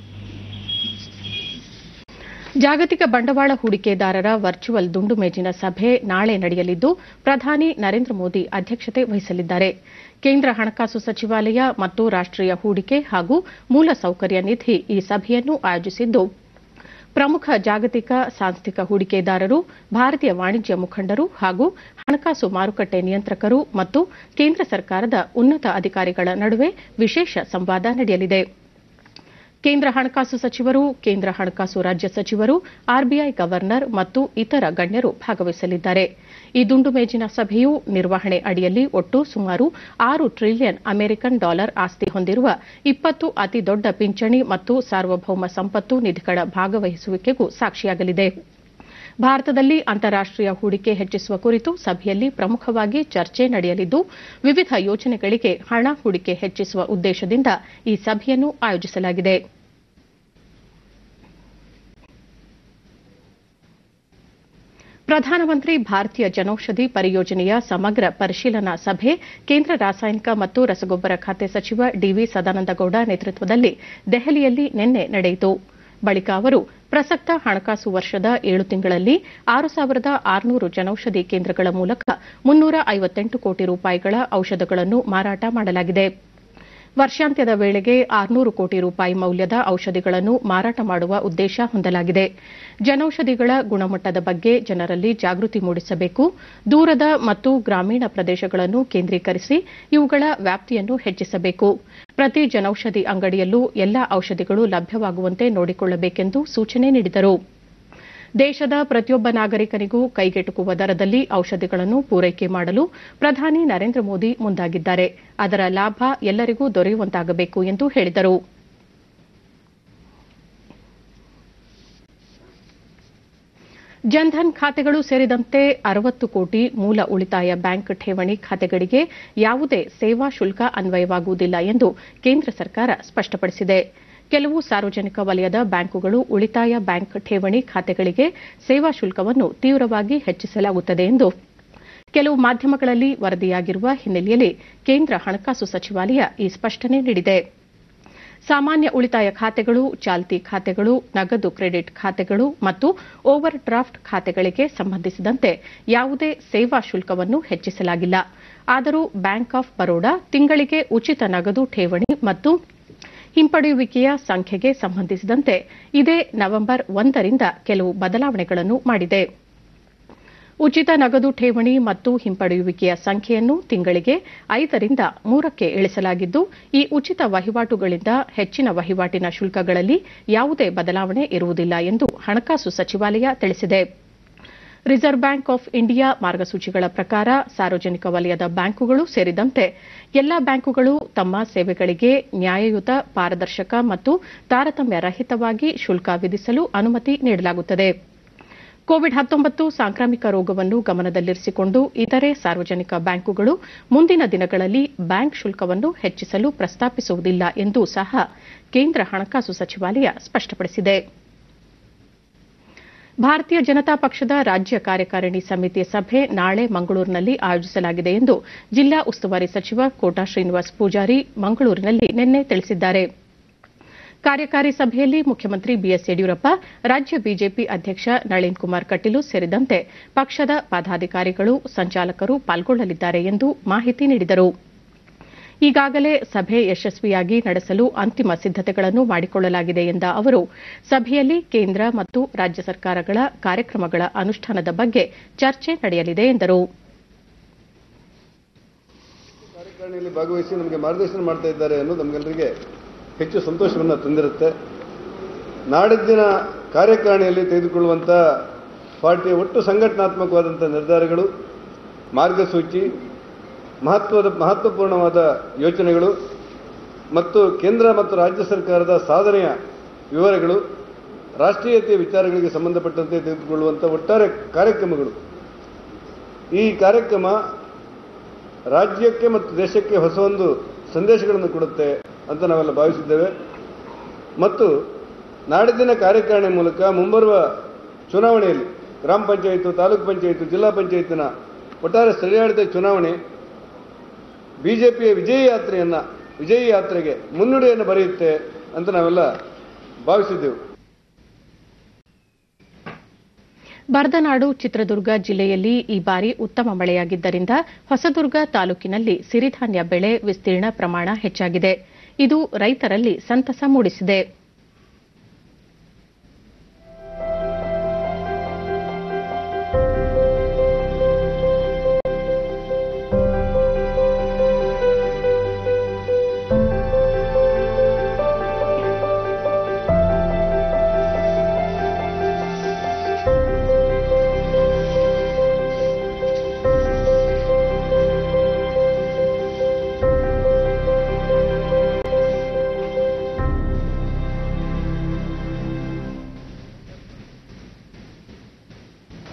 ಜಾಗತಿಕ ಬಂಡವಾಳ ಹೂಡಿಕೆದಾರರ ವರ್ಚುವಲ್ ದುಂಡು ಮೇಜಿನ ಸಭೆ ನಾಳೆ ನಡೆಯಲಿದ್ದು ಪ್ರಧಾನಿ ನರೇಂದ್ರ ಮೋದಿ ಅಧ್ಯಕ್ಷತೆ ವಹಿಸಲಿದ್ದಾರೆ ಕೇಂದ್ರ ಹಣಕಾಸು ಸಚಿವಾಲಯ ಮತ್ತು ರಾಷ್ಟೀಯ ಹೂಡಿಕೆ ಹಾಗೂ ಮೂಲಸೌಕರ್ಯ ನಿಧಿ ಈ ಸಭೆಯನ್ನು ಆಯೋಜಿಸಿದ್ದು ಪ್ರಮುಖ ಜಾಗತಿಕ ಸಾಂಸ್ಥಿಕ ಹೂಡಿಕೆದಾರರು ಭಾರತೀಯ ವಾಣಿಜ್ಯ ಮುಖಂಡರು ಹಾಗೂ ಹಣಕಾಸು ಮಾರುಕಟ್ಟೆ ನಿಯಂತ್ರಕರು ಮತ್ತು ಕೇಂದ್ರ ಸರ್ಕಾರದ ಉನ್ನತ ಅಧಿಕಾರಿಗಳ ನಡುವೆ ವಿಶೇಷ ಸಂವಾದ ನಡೆಯಲಿದೆ ಕೇಂದ್ರ ಹಣಕಾಸು ಸಚಿವರು ಕೇಂದ್ರ ಹಣಕಾಸು ರಾಜ್ಯ ಸಚಿವರು ಆರ್ಬಿಐ ಗವರ್ನರ್ ಮತ್ತು ಇತರ ಗಣ್ಯರು ಭಾಗವಹಿಸಲಿದ್ದಾರೆ ಈ ದುಂಡು ಮೇಜಿನ ಸಭೆಯು ನಿರ್ವಹಣೆ ಅಡಿಯಲ್ಲಿ ಒಟ್ಟು ಸುಮಾರು ಆರು ಟ್ರಿಲಿಯನ್ ಅಮೆರಿಕನ್ ಡಾಲರ್ ಆಸ್ತಿ ಹೊಂದಿರುವ ಇಪ್ಪತ್ತು ಅತಿದೊಡ್ಡ ಪಿಂಚಣಿ ಮತ್ತು ಸಾರ್ವಭೌಮ ಸಂಪತ್ತು ನಿಧಿಗಳ ಭಾಗವಹಿಸುವಿಕೆಗೂ ಸಾಕ್ಷಿಯಾಗಲಿದೆ ಭಾರತದಲ್ಲಿ ಅಂತಾರಾಷ್ಟೀಯ ಹೂಡಿಕೆ ಹೆಚ್ಚಿಸುವ ಕುರಿತು ಸಭೆಯಲ್ಲಿ ಪ್ರಮುಖವಾಗಿ ಚರ್ಚೆ ನಡೆಯಲಿದ್ದು ವಿವಿಧ ಯೋಜನೆಗಳಿಗೆ ಹಣ ಹೂಡಿಕೆ ಹೆಚ್ಚಿಸುವ ಉದ್ದೇಶದಿಂದ ಈ ಸಭೆಯನ್ನು ಆಯೋಜಿಸಲಾಗಿದೆ ಪ್ರಧಾನಮಂತ್ರಿ ಭಾರತೀಯ ಜನೌಷಧಿ ಪರಿಯೋಜನೆಯ ಸಮಗ್ರ ಪರಿಶೀಲನಾ ಸಭೆ ಕೇಂದ್ರ ರಾಸಾಯನಿಕ ಮತ್ತು ರಸಗೊಬ್ಬರ ಖಾತೆ ಸಚಿವ ಡಿವಿ ಸದಾನಂದಗೌಡ ನೇತೃತ್ವದಲ್ಲಿ ದೆಹಲಿಯಲ್ಲಿ ನಿನ್ನೆ ನಡೆಯಿತು ಬಳಿಕ ಅವರು ಪ್ರಸಕ್ತ ಹಣಕಾಸು ವರ್ಷದ ಏಳು ತಿಂಗಳಲ್ಲಿ ಆರು ಸಾವಿರದ ಆರುನೂರು ಜನೌಷಧಿ ಕೇಂದ್ರಗಳ ಮೂಲಕ ಮುನ್ನೂರ ಐವತ್ತೆಂಟು ಕೋಟಿ ರೂಪಾಯಿಗಳ ಔಷಧಗಳನ್ನು ಮಾರಾಟ ಮಾಡಲಾಗಿದೆ ವರ್ಷಾಂತ್ಯದ ವೇಳೆಗೆ ಆರುನೂರು ಕೋಟಿ ರೂಪಾಯಿ ಮೌಲ್ಯದ ಔಷಧಿಗಳನ್ನು ಮಾರಾಟ ಮಾಡುವ ಉದ್ದೇಶ ಹೊಂದಲಾಗಿದೆ ಜನೌಷಧಿಗಳ ಗುಣಮಟ್ಟದ ಬಗ್ಗೆ ಜನರಲ್ಲಿ ಜಾಗೃತಿ ಮೂಡಿಸಬೇಕು ದೂರದ ಮತ್ತು ಗ್ರಾಮೀಣ ಪ್ರದೇಶಗಳನ್ನು ಕೇಂದ್ರೀಕರಿಸಿ ಇವುಗಳ ವ್ಯಾಪ್ತಿಯನ್ನು ಹೆಚ್ಚಿಸಬೇಕು ಪ್ರತಿ ಜನೌಷಧಿ ಅಂಗಡಿಯಲ್ಲೂ ಎಲ್ಲಾ ಔಷಧಿಗಳು ಲಭ್ಯವಾಗುವಂತೆ ನೋಡಿಕೊಳ್ಳಬೇಕೆಂದು ಸೂಚನೆ ನೀಡಿದರು ದೇಶದ ಪ್ರತಿಯೊಬ್ಬ ನಾಗರಿಕನಿಗೂ ಕೈಗೆಟುಕುವ ದರದಲ್ಲಿ ಔಷಧಿಗಳನ್ನು ಪೂರೈಕೆ ಮಾಡಲು ಪ್ರಧಾನಿ ನರೇಂದ್ರ ಮೋದಿ ಮುಂದಾಗಿದ್ದಾರೆ ಅದರ ಲಾಭ ಎಲ್ಲರಿಗೂ ದೊರೆಯುವಂತಾಗಬೇಕು ಎಂದು ಹೇಳಿದರು ಜನ್ಧನ್ ಖಾತೆಗಳು ಸೇರಿದಂತೆ ಅರವತ್ತು ಕೋಟಿ ಮೂಲ ಉಳಿತಾಯ ಬ್ಯಾಂಕ್ ಠೇವಣಿ ಖಾತೆಗಳಿಗೆ ಯಾವುದೇ ಸೇವಾ ಶುಲ್ಕ ಅನ್ವಯವಾಗುವುದಿಲ್ಲ ಎಂದು ಕೇಂದ್ರ ಸರ್ಕಾರ ಸ್ಪಷ್ಟಪಡಿಸಿದೆ ಕೆಲವು ಸಾರ್ವಜನಿಕ ವಲಯದ ಬ್ಯಾಂಕುಗಳು ಉಳಿತಾಯ ಬ್ಯಾಂಕ್ ಠೇವಣಿ ಖಾತೆಗಳಿಗೆ ಸೇವಾ ಶುಲ್ಕವನ್ನು ತೀವ್ರವಾಗಿ ಹೆಚ್ಚಿಸಲಾಗುತ್ತದೆ ಎಂದು ಕೆಲವು ಮಾಧ್ಯಮಗಳಲ್ಲಿ ವರದಿಯಾಗಿರುವ ಹಿನ್ನೆಲೆಯಲ್ಲಿ ಕೇಂದ್ರ ಹಣಕಾಸು ಸಚಿವಾಲಯ ಈ ಸ್ಪಷ್ಟನೆ ನೀಡಿದೆ ಸಾಮಾನ್ಯ ಉಳಿತಾಯ ಖಾತೆಗಳು ಚಾಲ್ತಿ ಖಾತೆಗಳು ನಗದು ಕ್ರೆಡಿಟ್ ಖಾತೆಗಳು ಮತ್ತು ಓವರ್ ಡ್ರಾಫ್ಟ್ ಖಾತೆಗಳಿಗೆ ಸಂಬಂಧಿಸಿದಂತೆ ಯಾವುದೇ ಸೇವಾ ಶುಲ್ಕವನ್ನು ಹೆಚ್ಚಿಸಲಾಗಿಲ್ಲ ಆದರೂ ಬ್ಯಾಂಕ್ ಆಫ್ ಬರೋಡಾ ತಿಂಗಳಿಗೆ ಉಚಿತ ನಗದು ಠೇವಣಿ ಮತ್ತು ಹಿಂಪಡೆಯುವಿಕೆಯ ಸಂಖ್ಯೆಗೆ ಸಂಬಂಧಿಸಿದಂತೆ ಇದೇ ನವೆಂಬರ್ ಒಂದರಿಂದ ಕೆಲವು ಬದಲಾವಣೆಗಳನ್ನು ಮಾಡಿದೆ ಉಚಿತ ನಗದು ಠೇವಣಿ ಮತ್ತು ಹಿಂಪಡೆಯುವಿಕೆಯ ಸಂಖ್ಯೆಯನ್ನು ತಿಂಗಳಿಗೆ ಐದರಿಂದ ಮೂರಕ್ಕೆ ಇಳಿಸಲಾಗಿದ್ದು ಈ ಉಚಿತ ವಹಿವಾಟುಗಳಿಂದ ಹೆಚ್ಚಿನ ವಹಿವಾಟಿನ ಶುಲ್ಕಗಳಲ್ಲಿ ಯಾವುದೇ ಬದಲಾವಣೆ ಇರುವುದಿಲ್ಲ ಎಂದು ಹಣಕಾಸು ಸಚಿವಾಲಯ ತಿಳಿಸಿದೆ ರಿಸರ್ವ್ ಬ್ಯಾಂಕ್ ಆಫ್ ಇಂಡಿಯಾ ಮಾರ್ಗಸೂಚಿಗಳ ಪ್ರಕಾರ ಸಾರ್ವಜನಿಕ ವಲಯದ ಬ್ಯಾಂಕುಗಳು ಸೇರಿದಂತೆ ಎಲ್ಲಾ ಬ್ಯಾಂಕುಗಳು ತಮ್ಮ ಸೇವೆಗಳಿಗೆ ನ್ಯಾಯಯುತ ಪಾರದರ್ಶಕ ಮತ್ತು ತಾರತಮ್ಯ ರಹಿತವಾಗಿ ಶುಲ್ಕ ವಿಧಿಸಲು ಅನುಮತಿ ನೀಡಲಾಗುತ್ತದೆ ಕೋವಿಡ್ ಹತ್ತೊಂಬತ್ತು ಸಾಂಕ್ರಾಮಿಕ ರೋಗವನ್ನು ಗಮನದಲ್ಲಿರಿಸಿಕೊಂಡು ಇತರೆ ಸಾರ್ವಜನಿಕ ಬ್ಯಾಂಕುಗಳು ಮುಂದಿನ ದಿನಗಳಲ್ಲಿ ಬ್ಯಾಂಕ್ ಶುಲ್ಕವನ್ನು ಹೆಚ್ಚಿಸಲು ಪ್ರಸ್ತಾಪಿಸುವುದಿಲ್ಲ ಎಂದೂ ಸಹ ಕೇಂದ್ರ ಹಣಕಾಸು ಸಚಿವಾಲಯ ಸ್ಪಷ್ಟಪಡಿಸಿದೆ ಭಾರತೀಯ ಜನತಾ ಪಕ್ಷದ ರಾಜ್ಯ ಕಾರ್ಯಕಾರಿಣಿ ಸಮಿತಿ ಸಭೆ ನಾಳೆ ಮಂಗಳೂರಿನಲ್ಲಿ ಆಯೋಜಿಸಲಾಗಿದೆ ಎಂದು ಜಿಲ್ಲಾ ಉಸ್ತುವಾರಿ ಸಚಿವ ಕೋಟಾ ಶ್ರೀನಿವಾಸ್ ಪೂಜಾರಿ ಮಂಗಳೂರಿನಲ್ಲಿ ನಿನ್ನೆ ತಿಳಿಸಿದ್ದಾರೆ ಕಾರ್ಯಕಾರಿ ಸಭೆಯಲ್ಲಿ ಮುಖ್ಯಮಂತ್ರಿ ಬಿಎಸ್ ಯಡಿಯೂರಪ್ಪ ರಾಜ್ಯ ಬಿಜೆಪಿ ಅಧ್ಯಕ್ಷ ನಳಿನ್ ಕುಮಾರ್ ಕಟೀಲು ಸೇರಿದಂತೆ ಪಕ್ಷದ ಪದಾಧಿಕಾರಿಗಳು ಸಂಚಾಲಕರು ಪಾಲ್ಗೊಳ್ಳಲಿದ್ದಾರೆ ಎಂದು ಮಾಹಿತಿ ನೀಡಿದರು ಈಗಾಗಲೇ ಸಭೆ ಯಶಸ್ವಿಯಾಗಿ ನಡೆಸಲು ಅಂತಿಮ ಸಿದ್ದತೆಗಳನ್ನು ಮಾಡಿಕೊಳ್ಳಲಾಗಿದೆ ಎಂದ ಅವರು ಸಭೆಯಲ್ಲಿ ಕೇಂದ್ರ ಮತ್ತು ರಾಜ್ಯ ಸರ್ಕಾರಗಳ ಕಾರ್ಯಕ್ರಮಗಳ ಅನುಷ್ಠಾನದ ಬಗ್ಗೆ ಚರ್ಚೆ ನಡೆಯಲಿದೆ ಎಂದರು ಕಾರ್ಯಕಾರಿಣಿಯಲ್ಲಿ ಭಾಗವಹಿಸಿ ನಮಗೆ ಮಾರ್ಗದರ್ಶನ ಮಾಡ್ತಾ ಇದ್ದಾರೆ ಅನ್ನೋದು ನಮಗೆಲ್ಲರಿಗೆ ಹೆಚ್ಚು ಸಂತೋಷವನ್ನು ತಂದಿರುತ್ತೆ ನಾಡಿದ್ದಿನ ಕಾರ್ಯಕಾರಿಣಿಯಲ್ಲಿ ತೆಗೆದುಕೊಳ್ಳುವಂಥ ಪಾರ್ಟಿಯ ಒಟ್ಟು ಸಂಘಟನಾತ್ಮಕವಾದಂಥ ನಿರ್ಧಾರಗಳು ಮಾರ್ಗಸೂಚಿ ಮಹತ್ವದ ಮಹತ್ವಪೂರ್ಣವಾದ ಯೋಚನೆಗಳು ಮತ್ತು ಕೇಂದ್ರ ಮತ್ತು ರಾಜ್ಯ ಸರ್ಕಾರದ ಸಾಧನೆಯ ವಿವರಗಳು ರಾಷ್ಟ್ರೀಯತೆಯ ವಿಚಾರಗಳಿಗೆ ಸಂಬಂಧಪಟ್ಟಂತೆ ತೆಗೆದುಕೊಳ್ಳುವಂಥ ಒಟ್ಟಾರೆ ಕಾರ್ಯಕ್ರಮಗಳು ಈ ಕಾರ್ಯಕ್ರಮ ರಾಜ್ಯಕ್ಕೆ ಮತ್ತು ದೇಶಕ್ಕೆ ಹೊಸ ಒಂದು ಸಂದೇಶಗಳನ್ನು ಕೊಡುತ್ತೆ ಅಂತ ನಾವೆಲ್ಲ ಭಾವಿಸಿದ್ದೇವೆ ಮತ್ತು ನಾಡಿದ್ದಿನ ಕಾರ್ಯಕಾರಿಣಿ ಮೂಲಕ ಮುಂಬರುವ ಚುನಾವಣೆಯಲ್ಲಿ ಗ್ರಾಮ ಪಂಚಾಯಿತು ತಾಲೂಕು ಪಂಚಾಯಿತು ಜಿಲ್ಲಾ ಪಂಚಾಯತಿನ ಒಟ್ಟಾರೆ ಸ್ಥಳೀಯಾಡಳಿತ ಚುನಾವಣೆ ಬಿಜೆಪಿಯ ವಿಜಯ ಯಾತ್ರೆಯನ್ನು ವಿಜಯಿ ಯಾತ್ರೆಗೆ ಮುನ್ನುಡಿಯನ್ನು ಬರೆಯುತ್ತೆ ಅಂತ ನಾವೆಲ್ಲ ಭಾವಿಸಿದ್ದೆವು ಬರದನಾಡು ಚಿತ್ರದುರ್ಗ ಜಿಲ್ಲೆಯಲ್ಲಿ ಈ ಬಾರಿ ಉತ್ತಮ ಮಳೆಯಾಗಿದ್ದರಿಂದ ಹೊಸದುರ್ಗ ತಾಲೂಕಿನಲ್ಲಿ ಸಿರಿಧಾನ್ಯ ಬೆಳೆ ವಿಸ್ತೀರ್ಣ ಪ್ರಮಾಣ ಹೆಚ್ಚಾಗಿದೆ ಇದು ರೈತರಲ್ಲಿ ಸಂತಸ ಮೂಡಿಸಿದೆ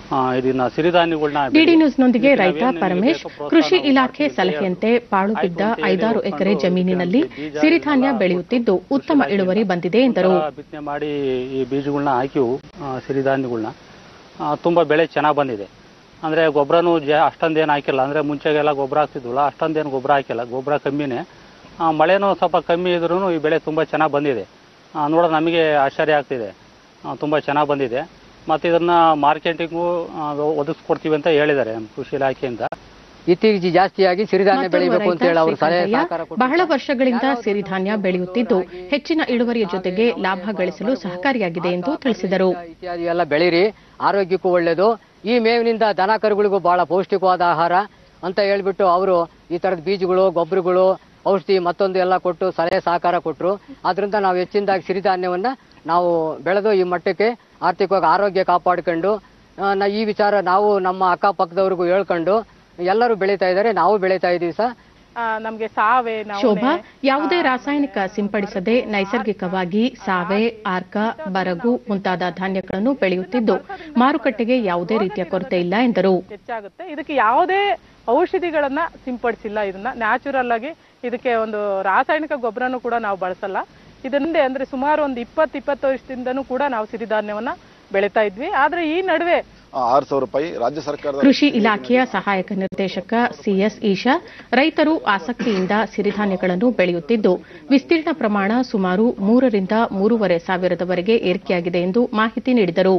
ಆ, ಇದನ್ನ ಸಿರಿಧಾನ್ಯಗಳನ್ನ ಡಿಡಿ ನ್ಯೂಸ್ನೊಂದಿಗೆ ಇದಕ್ಕೆ ರೈತ ನಾವೇನು ಪರಮೇಶ್ ಬೇಕು ಪ್ರೋತ್ಸಾಹ ಕೃಷಿ ನಾವು ಇಲಾಖೆ ಮಾಡ್ತೀವಿ. ಸಲಹೆಯಂತೆ ಪಾಳು ಬಿದ್ದ ಆಯ್ತು ಅಂತ ಹೇಳಿ ಐದಾರು ಒಪ್ಕೊಂಡು ಎಕರೆ ಜಮೀನಿನಲ್ಲಿ ಇದಕ್ಕೆ ಬೀಜ ಸಿರಿಧಾನ್ಯ ಇದೆಲ್ಲ ಬೆಳೆಯುತ್ತಿದ್ದು ಉತ್ತಮ ಕೃಷಿ ಇಳುವರಿ ಬಂದಿದೆ ಎಂದರು ಒಂಥರ ಬಿತ್ತನೆ ಮಾಡಿ ಈ ಬೀಜಗಳನ್ನ ಹಾಕಿವು ಆ, ಸಿರಿಧಾನ್ಯಗಳನ್ನ ಆ, ತುಂಬಾ ಬೆಳೆ ಚೆನ್ನಾಗಿ ಬಂದಿದೆ ಅಂದ್ರೆ ಗೊಬ್ಬರನು ಜ ಅಷ್ಟೊಂದೇನು ಹಾಕಿಲ್ಲ ಅಂದ್ರೆ ಮುಂಚೆಗೆಲ್ಲ ಗೊಬ್ಬರ ಹಾಕ್ತಿದ್ವಲ್ಲ ಅಷ್ಟೊಂದೇನು ಗೊಬ್ಬರ ಹಾಕಿಲ್ಲ ಗೊಬ್ಬರ ಕಮ್ಮಿನೇ ಆ, ಮಳೆನೂ ಸ್ವಲ್ಪ ಕಮ್ಮಿ ಇದ್ರೂ ಈ ಬೆಳೆ ತುಂಬಾ ಚೆನ್ನಾಗಿ ಬಂದಿದೆ ಆ, ನೋಡೋದು ನಮಗೆ ಆಶ್ಚರ್ಯ ಆಗ್ತಿದೆ ಆ, ತುಂಬಾ ಚೆನ್ನಾಗಿ ಬಂದಿದೆ ಮತ್ತು ಇದನ್ನ ಮಾರ್ಕೆಟಿಂಗು ಒದಗಿಸ್ಕೊಡ್ತೀವಿ ಅಂತ ಹೇಳಿದ್ದಾರೆ ನಮ್ಮ ಕೃಷಿ ಇಲಾಖೆಯಿಂದ ಇತ್ತೀಚೆಗೆ ಜಾಸ್ತಿಯಾಗಿ ಸಿರಿಧಾನ್ಯ ಮತ್ತೋರ್ವ ಬೆಳಿಬೇಕು ಅಂತ ರೈತ ಹೇಳಿ ಅವರು ಸಲಹೆ ಶ್ರೀಕಂಠಯ್ಯ ಸಹಕಾರ ಕೊಟ್ಟು ಬಹಳ ವರ್ಷಗಳಿಂದ ಸಿರಿಧಾನ್ಯ ಬೆಳೆಯುತ್ತಿದ್ದು ಹೆಚ್ಚಿನ ಇಳುವರಿಯ ಜೊತೆಗೆ ಲಾಭ ಗಳಿಸಲು ಸಹಕಾರಿಯಾಗಿದೆ ಎಂದು ತಿಳಿಸಿದರು ಇತ್ಯಾದಿ ಎಲ್ಲ ಬೆಳೀರಿ ಆರೋಗ್ಯಕ್ಕೂ ಒಳ್ಳೆಯದು ಈ ಮೇವಿನಿಂದ ದನ ಕರುಗಳಿಗೂ ಬಹಳ ಪೌಷ್ಟಿಕವಾದ ಆಹಾರ ಅಂತ ಹೇಳ್ಬಿಟ್ಟು ಅವರು ಈ ತರದ ಬೀಜಗಳು ಗೊಬ್ಬರಗಳು ಔಷಧಿ ಮತ್ತೊಂದು ಎಲ್ಲ ಕೊಟ್ಟು ಸಲಹೆ ಸಹಕಾರ ಕೊಟ್ಟರು ಅದರಿಂದ ನಾವು ಹೆಚ್ಚಿನದಾಗಿ ಸಿರಿಧಾನ್ಯವನ್ನ ನಾವು ಬೆಳೆದು ಈ ಮಟ್ಟಕ್ಕೆ ಆರ್ಥಿಕವಾಗಿ ಆರೋಗ್ಯ ಕಾಪಾಡ್ಕೊಂಡು ಆ, ನ- ಈ ವಿಚಾರ ನಾವು ನಮ್ಮ ಅಕ್ಕಪಕ್ಕದವ್ರಿಗೂ ಹೇಳ್ಕೊಂಡು ಎಲ್ಲರೂ ಬೆಳೀತಾ ಇದ್ದಾರೆ ನಾವು ಬೆಳೀತಾ ಇದ್ದೀವಿ ಸರ್ ನಮಗೆ ಸಾವೆ ನವಣೆ, ಶೋಭಾ ಯಾವುದೇ ರಾಸಾಯನಿಕ ಸಿಂಪಡಿಸದೆ ನೈಸರ್ಗಿಕವಾಗಿ ಸಾವೆ ಆರ್ಕ ಬರಗು ಮುಂತಾದ ಧಾನ್ಯಗಳನ್ನು ಬೆಳೆಯುತ್ತಿದ್ದು ಮಾರುಕಟ್ಟೆಗೆ ಯಾವುದೇ ರೀತಿಯ ಕೊರತೆ ಇಲ್ಲ ಎಂದರು ಹೆಚ್ಚಾಗುತ್ತೆ ಇದಕ್ಕೆ ಯಾವುದೇ ಔಷಧಿಗಳನ್ನ ಸಿಂಪಡಿಸಿಲ್ಲ ಇದನ್ನ ನ್ಯಾಚುರಲ್ ಆಗಿ ಇದಕ್ಕೆ ಒಂದು ರಾಸಾಯನಿಕ ಗೊಬ್ಬರನು ಕೂಡ ನಾವು ಬಳಸಲ್ಲ ಇದರಿಂದ ಅಂದ್ರೆ ಸುಮಾರು ಒಂದು ಇಪ್ಪತ್ತು ಇಪ್ಪತ್ತು ವರ್ಷದಿಂದನೂ ಕೂಡ ನಾವು ಸಿರಿಧಾನ್ಯವನ್ನ ಬೆಳೀತಾ ಇದ್ವಿ ಆದ್ರೆ ಈ ನಡುವೆ ಆರು ಸಾವಿರ ರೂಪಾಯಿ ರಾಜ್ಯ ಸರ್ಕಾರದ ಕೃಷಿ ಇಲಾಖೆಯ ಸಹಾಯಕ ನಿರ್ದೇಶಕ ಸಿಎಸ್ ಈಶಾ ರೈತರು ಆಸಕ್ತಿಯಿಂದ ಸಿರಿಧಾನ್ಯಗಳನ್ನು ಬೆಳೆಯುತ್ತಿದ್ದು ವಿಸ್ತೀರ್ಣ ಪ್ರಮಾಣ ಸುಮಾರು ಮೂರರಿಂದ ಮೂರುವರೆ ಸಾವಿರದವರೆಗೆ ಏರಿಕೆಯಾಗಿದೆ ಎಂದು ಮಾಹಿತಿ ನೀಡಿದರು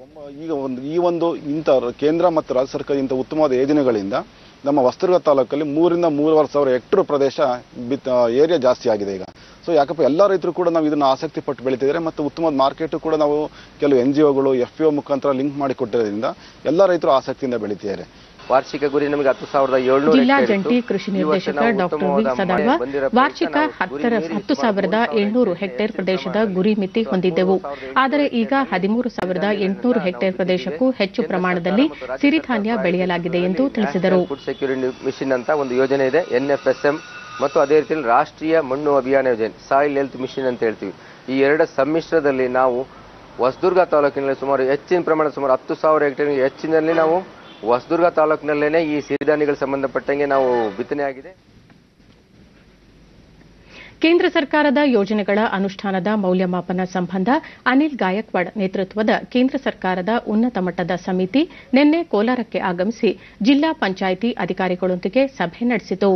ಈಗ ಒಂದು ಈ ಒಂದು ಇಂಥ ಕೇಂದ್ರ ಮತ್ತು ರಾಜ್ಯ ಸರ್ಕಾರ ಇಂಥ ಉತ್ತಮವಾದ ಯೋಜನೆಗಳಿಂದ ನಮ್ಮ ವಸ್ತುರ್ಗ ತಾಲೂಕಲ್ಲಿ ಮೂರಿಂದ ಮೂರುವರೆ ಸಾವಿರ ಹೆಕ್ಟರ್ ಪ್ರದೇಶ ಬಿತ್ ಏರಿಯಾ ಜಾಸ್ತಿ ಆಗಿದೆ ಈಗ ಸೊ ಯಾಕಪ್ಪ ಎಲ್ಲ ರೈತರು ಕೂಡ ನಾವು ಇದನ್ನ ಆಸಕ್ತಿ ಪಟ್ಟು ಬೆಳೀತಿದ್ದಾರೆ ಮತ್ತು ಉತ್ತಮವಾದ ಮಾರ್ಕೆಟ್ ಕೂಡ ನಾವು ಕೆಲವು ಎನ್ ಜಿ ಒಗಳು ಎಫ್ ಒ ಮುಖಾಂತರ ಲಿಂಕ್ ಮಾಡಿ ಕೊಟ್ಟಿರೋದ್ರಿಂದ ಎಲ್ಲ ರೈತರು ಆಸಕ್ತಿಯಿಂದ ಬೆಳೀತಿದ್ದಾರೆ ವಾರ್ಷಿಕ ಗುರಿ ನಮಗೆ ಹತ್ತು ಸಾವಿರದ ಏಳ್ನೂರು ಜಿಲ್ಲಾ ಹೆಕ್ಟೇರ್ ಜಂಟಿ ಇತ್ತು. ಕೃಷಿ ಈ ವರ್ಷ ನಿರ್ದೇಶಕ ನಾವು ಡಾಕ್ಟರ್ ವಿ ಉತ್ತಮವಾದ ಸದಾರ್ವ ಮಳೆ ಬಂದಿರೋ ಪ್ರಯುಕ್ತ ವಾರ್ಷಿಕ ನಾವು ಹತ್ತರ ಗುರಿ ಮೀರಿ ಹತ್ತು ಸುಮಾರು ಸಾವಿರದ ಮೂರು ಏಳ್ನೂರು ಸಾವಿರದ ಹೆಕ್ಟೇರ್ ಎಂಟುನೂರು ಪ್ರದೇಶದ ಗುರಿ ಮಿತಿ ಹೊಂದಿದ್ದೆವು ಆದರೆ ಈಗ ಹದಿಮೂರು ಸಾವಿರದ ಎಂಟುನೂರು ಹೆಕ್ಟೇರ್ ಪ್ರದೇಶಕ್ಕೂ ಹೆಚ್ಚು ಪ್ರಮಾಣದಲ್ಲಿ ಸಿರಿಧಾನ್ಯ ಬೆಳೆಯಲಾಗಿದೆ ಎಂದು ತಿಳಿಸಿದರು ಫುಡ್ ಸೆಕ್ಯೂರಿಟಿ ಮಿಷನ್ ಅಂತ ಒಂದು ಯೋಜನೆ ಇದೆ ಎನ್ ಎಫ್ ಎಸ್ ಎಂ ಮತ್ತು ಅದೇ ರೀತಿಯಲ್ಲಿ ರಾಷ್ಟ್ರೀಯ ಮಣ್ಣು ಅಭಿಯಾನ ಯೋಜನೆ ಸಾಯಿಲ್ ಹೆಲ್ತ್ ಮಿಷನ್ ಅಂತ ಹೇಳ್ತೀವಿ ಈ ಎರಡರ ಸಮ್ಮಿಶ್ರದಲ್ಲಿ ನಾವು ಹೊಸದುರ್ಗ ತಾಲೂಕಿನಲ್ಲಿ ಸುಮಾರು ಹೆಚ್ಚಿನ ಪ್ರಮಾಣ ಸುಮಾರು ಹತ್ತು ಸಾವಿರ ಹೆಕ್ಟೇರ್ ಹೆಚ್ಚಿನಲ್ಲಿ ನಾವು ಹೊಸದುರ್ಗ ತಾಲೂಕಿನಲ್ಲೇನೆ ಈ ಸಿರಿಧಾನ್ಯಗಳಿಗೆ ಸಂಬಂಧಪಟ್ಟಂಗೆ ನಾವು ಬಿತ್ತನೆ ಆಗಿದೆ ಕೇಂದ್ರ ಸರ್ಕಾರದ ಯೋಜನೆಗಳ ಅನುಷ್ಠಾನದ ಮೌಲ್ಯಮಾಪನ ಸಂಬಂಧ ಅನಿಲ್ ಗಾಯಕ್ವಾಡ್ ನೇತೃತ್ವದ ಕೇಂದ್ರ ಸರ್ಕಾರದ ಉನ್ನತ ಮಟ್ಟದ ಸಮಿತಿ ನಿನ್ನೆ ಕೋಲಾರಕ್ಕೆ ಆಗಮಿಸಿ ಜಿಲ್ಲಾ ಪಂಚಾಯಿತಿ ಅಧಿಕಾರಿಗಳೊಂದಿಗೆ ಸಭೆ ನಡೆಸಿತು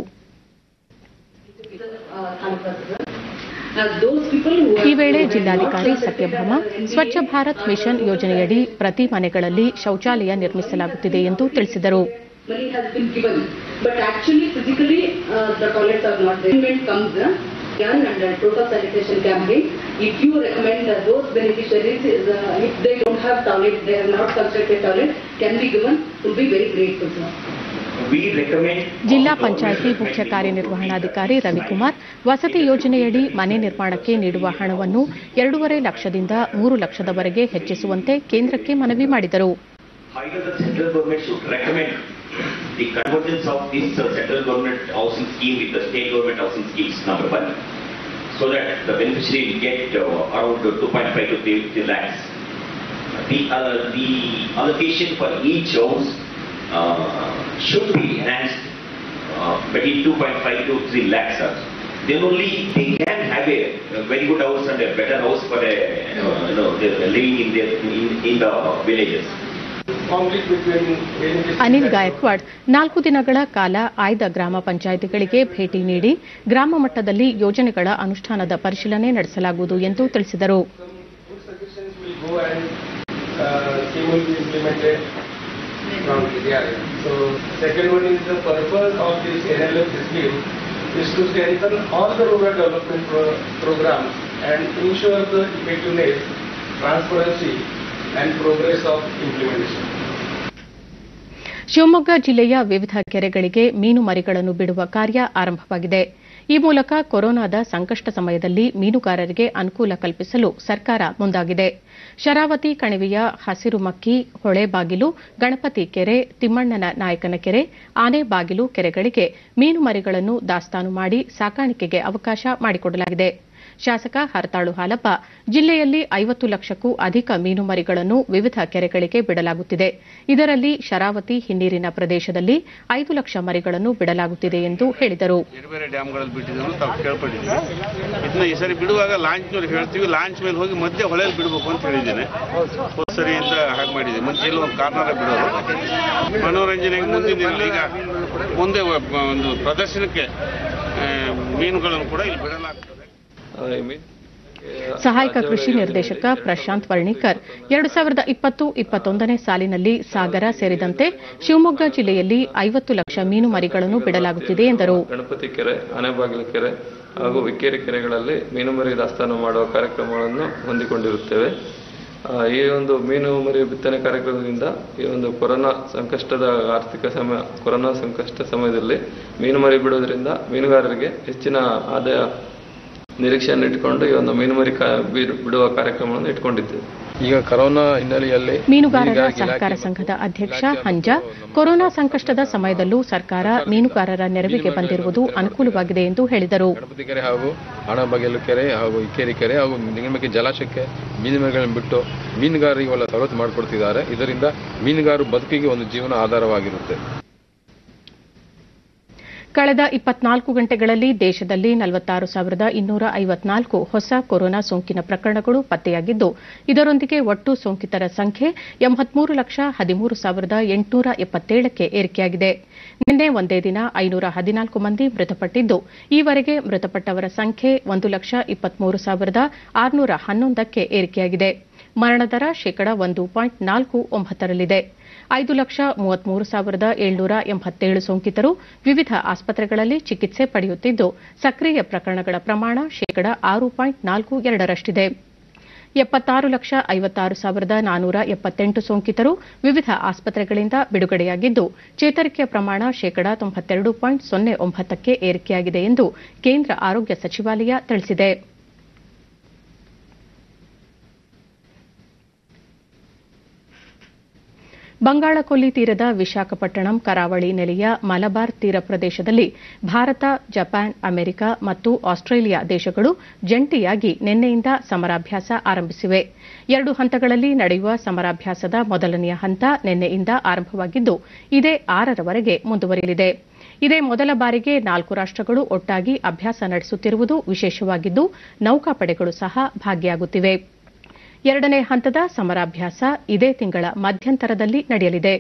ಈ ವೇಳೆ ಜಿಲ್ಲಾಧಿಕಾರಿ ಸತ್ಯಭಾಮ ಸ್ವಚ್ಛ ಭಾರತ್ ಮಿಷನ್ ಯೋಜನೆಯಡಿ ಪ್ರತಿ ಮನೆಗಳಲ್ಲಿ ಶೌಚಾಲಯ ನಿರ್ಮಿಸಲಾಗುತ್ತಿದೆ ಎಂದು ತಿಳಿಸಿದರು money has been given, but actually physically uh, the toilets are not there. Payment comes uh, done under total sanitation campaign. If you recommend that those beneficiaries, is, uh, if they don't have toilet, they have not constructed toilet, can be given, will be very grateful, sir. ಜಿಲ್ಲಾ ಪಂಚಾಯಿತಿ ಮುಖ್ಯ ಕಾರ್ಯನಿರ್ವಹಣಾಧಿಕಾರಿ ರವಿಕುಮಾರ್ ವಸತಿ ಯೋಜನೆಯಡಿ ಮನೆ ನಿರ್ಮಾಣಕ್ಕೆ ನೀಡುವ ಹಣವನ್ನು ಎರಡೂವರೆ ಲಕ್ಷದಿಂದ ಮೂರು ಲಕ್ಷದವರೆಗೆ ಹೆಚ್ಚಿಸುವಂತೆ ಕೇಂದ್ರಕ್ಕೆ ಮನವಿ ಮಾಡಿದರು Either the central government should recommend the convergence of this uh, central government housing scheme with the state government housing schemes, number one, so that the beneficiary will get uh, around 2.5 to 3 3 lakhs. The, uh, the allocation for each house uh, should be enhanced uh, between 2.5 to 3 lakhs. sir. Then only they can have a, a very good house and a better house for a, uh, you know, they're living in, their, in, in the villages. Anil Gaikwad ನಾಲ್ಕು ದಿನಗಳ ಕಾಲ ಆಯ್ದ ಗ್ರಾಮ ಪಂಚಾಯಿತಿಗಳಿಗೆ ಭೇಟಿ ನೀಡಿ ಗ್ರಾಮ ಮಟ್ಟದಲ್ಲಿ ಯೋಜನೆಗಳ ಅನುಷ್ಠಾನದ ಪರಿಶೀಲನೆ ನಡೆಸಲಾಗುವುದು ಎಂದು ತಿಳಿಸಿದರು will go and uh, scheme will be implemented from India. So second one is the purpose of this NLF scheme is to strengthen all the rural development pro- programs and ensure the effectiveness, transparency and progress of implementation. Shivamogga ಜಿಲ್ಲೆಯ ವಿವಿಧ ಕೆರೆಗಳಿಗೆ ಮೀನು ಮರಿಗಳನ್ನು ಬಿಡುವ ಕಾರ್ಯ ಆರಂಭವಾಗಿದೆ ಈ ಮೂಲಕ ಕೊರೋನಾದ ಸಂಕಷ್ಟ ಸಮಯದಲ್ಲಿ ಮೀನುಗಾರರಿಗೆ ಅನುಕೂಲ ಕಲ್ಪಿಸಲು ಸರ್ಕಾರ ಮುಂದಾಗಿದೆ ಶರಾವತಿ ಕಣಿವೆಯ ಹಸಿರುಮಕ್ಕಿ ಹೊಳೆಬಾಗಿಲು ಗಣಪತಿ ಕೆರೆ ತಿಮ್ಮಣ್ಣನ ನಾಯಕನ ಕೆರೆ ಆನೆಬಾಗಿಲು ಕೆರೆಗಳಿಗೆ ಮೀನು ಮರಿಗಳನ್ನು ದಾಸ್ತಾನು ಮಾಡಿ ಸಾಕಾಣಿಕೆಗೆ ಅವಕಾಶ ಮಾಡಿಕೊಡಲಾಗಿದೆ ಶಾಸಕ ಹರತಾಳು ಹಾಲಪ್ಪ ಜಿಲ್ಲೆಯಲ್ಲಿ ಐವತ್ತು ಲಕ್ಷಕ್ಕೂ ಅಧಿಕ ಮೀನು ಮರಿಗಳನ್ನು ವಿವಿಧ ಕೆರೆಗಳಿಗೆ ಬಿಡಲಾಗುತ್ತಿದೆ ಇದರಲ್ಲಿ ಶರಾವತಿ ಹಿನ್ನೀರಿನ ಪ್ರದೇಶದಲ್ಲಿ ಐದು ಲಕ್ಷ ಮರಿಗಳನ್ನು ಬಿಡಲಾಗುತ್ತಿದೆ ಎಂದು ಹೇಳಿದರು ಬೇರೆ ಬೇರೆ ಡ್ಯಾಮ್ಗಳಲ್ಲಿ ಬಿಟ್ಟಿದ್ರು ತಾವು ಕೇಳ್ಪಟ್ಟಿದ್ದೀವಿ ಇದನ್ನ ಈ ಸರಿ ಬಿಡುವಾಗ ಲಾಂಚ್ ಮೇಲೆ ಹೇಳ್ತೀವಿ ಲಾಂಚ್ ಮೇಲೆ ಹೋಗಿ ಮಧ್ಯೆ ಹೊಳೆಯಲ್ಲಿ ಬಿಡಬೇಕು ಅಂತ ಹೇಳಿದ್ದೇನೆ ಹೋದ್ ಸರಿ ಅಂತ ಹಾಗೆ ಮಾಡಿದೆ ಮುಂಚೆ ಎಲ್ಲ ಒಂದು ಕಾರ್ನರ ಬಿಡೋರು ಮನೋರಂಜನೆಗೆ ಮುಂದಿನ ದಿನದಲ್ಲಿ ಈಗ ಮುಂದೆ ಒ- ಒಂದು ಪ್ರದರ್ಶನಕ್ಕೆ ಆ, ಮೀನುಗಳನ್ನು ಕೂಡ ಇಲ್ಲಿ ಬಿಡಲಾಗ್ತದೆ ಸಹಾಯಕ ಕೃಷಿ ನಿರ್ದೇಶಕ ಪ್ರಶಾಂತ್ ವರ್ಣಿಕರ್ ಎರಡು ಸಾವಿರದ ಇಪ್ಪತ್ತು ಇಪ್ಪತ್ತೊಂದನೇ ಸಾಲಿನಲ್ಲಿ ಸಾಗರ ಸೇರಿದಂತೆ ಶಿವಮೊಗ್ಗ ಜಿಲ್ಲೆಯಲ್ಲಿ ಐವತ್ತು ಲಕ್ಷ ಮೀನು ಮರಿಗಳನ್ನು ಬಿಡಲಾಗುತ್ತಿದೆ ಎಂದರು ಗಣಪತಿ ಕೆರೆ ಆನೆಬಾಗಿಲು ಕೆರೆ ಹಾಗೂ ಇಕ್ಕೇರಿ ಕೆರೆಗಳಲ್ಲಿ ಮೀನು ಮರಿ ದಾಸ್ತಾನು ಮಾಡುವ ಕಾರ್ಯಕ್ರಮಗಳನ್ನು ಹೊಂದಿಕೊಂಡಿರುತ್ತೇವೆ ಆ, ಈ ಒಂದು ಮೀನು ಮರಿ ಬಿತ್ತನೆ ಕಾರ್ಯಕ್ರಮದಿಂದ ಈ ಒಂದು ಕೊರೋನಾ ಸಂಕಷ್ಟದ ಆರ್ಥಿಕ ಸಮಯ ಕೊರೋನಾ ಸಂಕಷ್ಟ ಸಮಯದಲ್ಲಿ ಮೀನು ಮರಿ ಬಿಡೋದ್ರಿಂದ ಮೀನುಗಾರರಿಗೆ ಹೆಚ್ಚಿನ ಆದಾಯ ನಿರೀಕ್ಷೆಯನ್ನು ಇಟ್ಕೊಂಡು ಈ ಒಂದು ಮೀನು ಮರಿ ಕಾ- ಬಿಡು- ಬಿಡುವ ಕಾರ್ಯಕ್ರಮವನ್ನು ಇಟ್ಕೊಂಡಿದ್ದೇವೆ ಈಗ ಕರೋನಾ ಹಿನ್ನೆಲೆಯಲ್ಲಿ ಮೀನುಗಾರರ ಮೀನುಗಾರಿಕೆ ಸಹಕಾರ ಇಲಾಖೆ ಸಂಘದ ಅಧ್ಯಕ್ಷ ಹಂಜ ಕೊರೋನಾ ಸಂಕಷ್ಟದ ಸಮಯದಲ್ಲೂ ಸರ್ಕಾರ ಮೀನುಗಾರರ ನೆರವಿಗೆ ಬಂದಿರುವುದು ಅನುಕೂಲವಾಗಿದೆ ಎಂದು ಹೇಳಿದರು ಗಣಪತಿ ಕೆರೆ ಹಾಗೂ ಹಣಬಗೆಲು ಕೆರೆ ಹಾಗೂ ಇಕ್ಕೇರಿ ಕೆರೆ ಹಾಗೂ ನಿಗಮಕ್ಕೆ ಜಲಾಶಯಕ್ಕೆ ಮೀನುಗಳನ್ನು ಬಿಟ್ಟು ಮೀನುಗಾರರಿಗೆ ಒಳ್ಳೆ ಸವಲತ್ತು ಮಾಡಿಕೊಡ್ತಿದ್ದಾರೆ ಇದರಿಂದ ಮೀನುಗಾರರು ಬದುಕಿಗೆ ಒಂದು ಜೀವನ ಆಧಾರವಾಗಿರುತ್ತೆ ಕಳೆದ ಇಪ್ಪತ್ನಾಲ್ಕು ಗಂಟೆಗಳಲ್ಲಿ ದೇಶದಲ್ಲಿ ನಲವತ್ತಾರು ಸಾವಿರದ ಇನ್ನೂರ ಐವತ್ನಾಲ್ಕು ಹೊಸ ಕೊರೋನಾ ಸೋಂಕಿನ ಪ್ರಕರಣಗಳು ಪತ್ತೆಯಾಗಿದ್ದು ಇದರೊಂದಿಗೆ ಒಟ್ಟು ಸೋಂಕಿತರ ಸಂಖ್ಯೆ ಎಂಬತ್ಮೂರು ಲಕ್ಷ ಹದಿಮೂರು ಸಾವಿರದ ಎಂಟುನೂರ ಎಪ್ಪತ್ತೇಳಕ್ಕೆ ಏರಿಕೆಯಾಗಿದೆ ನಿನ್ನೆ ಒಂದೇ ದಿನ ಐನೂರ ಹದಿನಾಲ್ಕು ಮಂದಿ ಮೃತಪಟ್ಟಿದ್ದು ಈವರೆಗೆ ಮೃತಪಟ್ಟವರ ಸಂಖ್ಯೆ ಒಂದು ಲಕ್ಷ ಇಪ್ಪತ್ಮೂರು ಸಾವಿರದ ಆರುನೂರ ಹನ್ನೊಂದಕ್ಕೆ ಏರಿಕೆಯಾಗಿದೆ ಮರಣ ದರ ಶೇಕಡ ಒಂದು ಪಾಯಿಂಟ್ ನಾಲ್ಕು ಒಂಬತ್ತರಲ್ಲಿದೆ ಐದು ಲಕ್ಷ ಮೂವತ್ಮೂರು ಸಾವಿರದ ಏಳ್ನೂರ ಎಂಬತ್ತೇಳು ಸೋಂಕಿತರು ವಿವಿಧ ಆಸ್ಪತ್ರೆಗಳಲ್ಲಿ ಚಿಕಿತ್ಸೆ ಪಡೆಯುತ್ತಿದ್ದು ಸಕ್ರಿಯ ಪ್ರಕರಣಗಳ ಪ್ರಮಾಣ ಶೇಕಡ ಆರು ಪಾಯಿಂಟ್ ನಾಲ್ಕು ಎರಡರಷ್ಟಿದೆ ಎಪ್ಪತ್ತಾರು ಲಕ್ಷ ಐವತ್ತಾರು ಸಾವಿರದ ನಾನೂರ ಎಪ್ಪತ್ತೆಂಟು ಸೋಂಕಿತರು ವಿವಿಧ ಆಸ್ಪತ್ರೆಗಳಿಂದ ಬಿಡುಗಡೆಯಾಗಿದ್ದು ಚೇತರಿಕೆಯ ಪ್ರಮಾಣ ಶೇಕಡ ತೊಂಬತ್ತೆರಡು ಪಾಯಿಂಟ್ ಸೊನ್ನೆ ಒಂಬತ್ತಕ್ಕೆ ಏರಿಕೆಯಾಗಿದೆ ಎಂದು ಕೇಂದ್ರ ಆರೋಗ್ಯ ಸಚಿವಾಲಯ ತಿಳಿಸಿದೆ ಬಂಗಾಳಕೊಲ್ಲಿ ತೀರದ ವಿಶಾಖಪಟ್ಟಣಂ ಕರಾವಳಿ ನೆಲೆಯ ಮಲಬಾರ್ ತೀರ ಪ್ರದೇಶದಲ್ಲಿ ಭಾರತ ಜಪಾನ್ ಅಮೆರಿಕ ಮತ್ತು ಆಸ್ಟ್ರೇಲಿಯಾ ದೇಶಗಳು ಜಂಟಿಯಾಗಿ ನಿನ್ನೆಯಿಂದ ಸಮರಾಭ್ಯಾಸ ಆರಂಭಿಸಿವೆ ಎರಡು ಹಂತಗಳಲ್ಲಿ ನಡೆಯುವ ಸಮರಾಭ್ಯಾಸದ ಮೊದಲನೆಯ ಹಂತ ನಿನ್ನೆಯಿಂದ ಆರಂಭವಾಗಿದ್ದು ಇದೇ ಆರರವರೆಗೆ ಮುಂದುವರಿಯಲಿದೆ ಇದೇ ಮೊದಲ ಬಾರಿಗೆ ನಾಲ್ಕು ರಾಷ್ಟಗಳು ಒಟ್ಟಾಗಿ ಅಭ್ಯಾಸ ನಡೆಸುತ್ತಿರುವುದು ವಿಶೇಷವಾಗಿದ್ದು ನೌಕಾಪಡೆಗಳು ಸಹ ಭಾಗಿಯಾಗುತ್ತಿವೆ ಎರಡನೇ ಹಂತದ ಸಮರಾಭ್ಯಾಸ ಇದೇ ತಿಂಗಳ ಮಧ್ಯಂತರದಲ್ಲಿ ನಡೆಯಲಿದೆ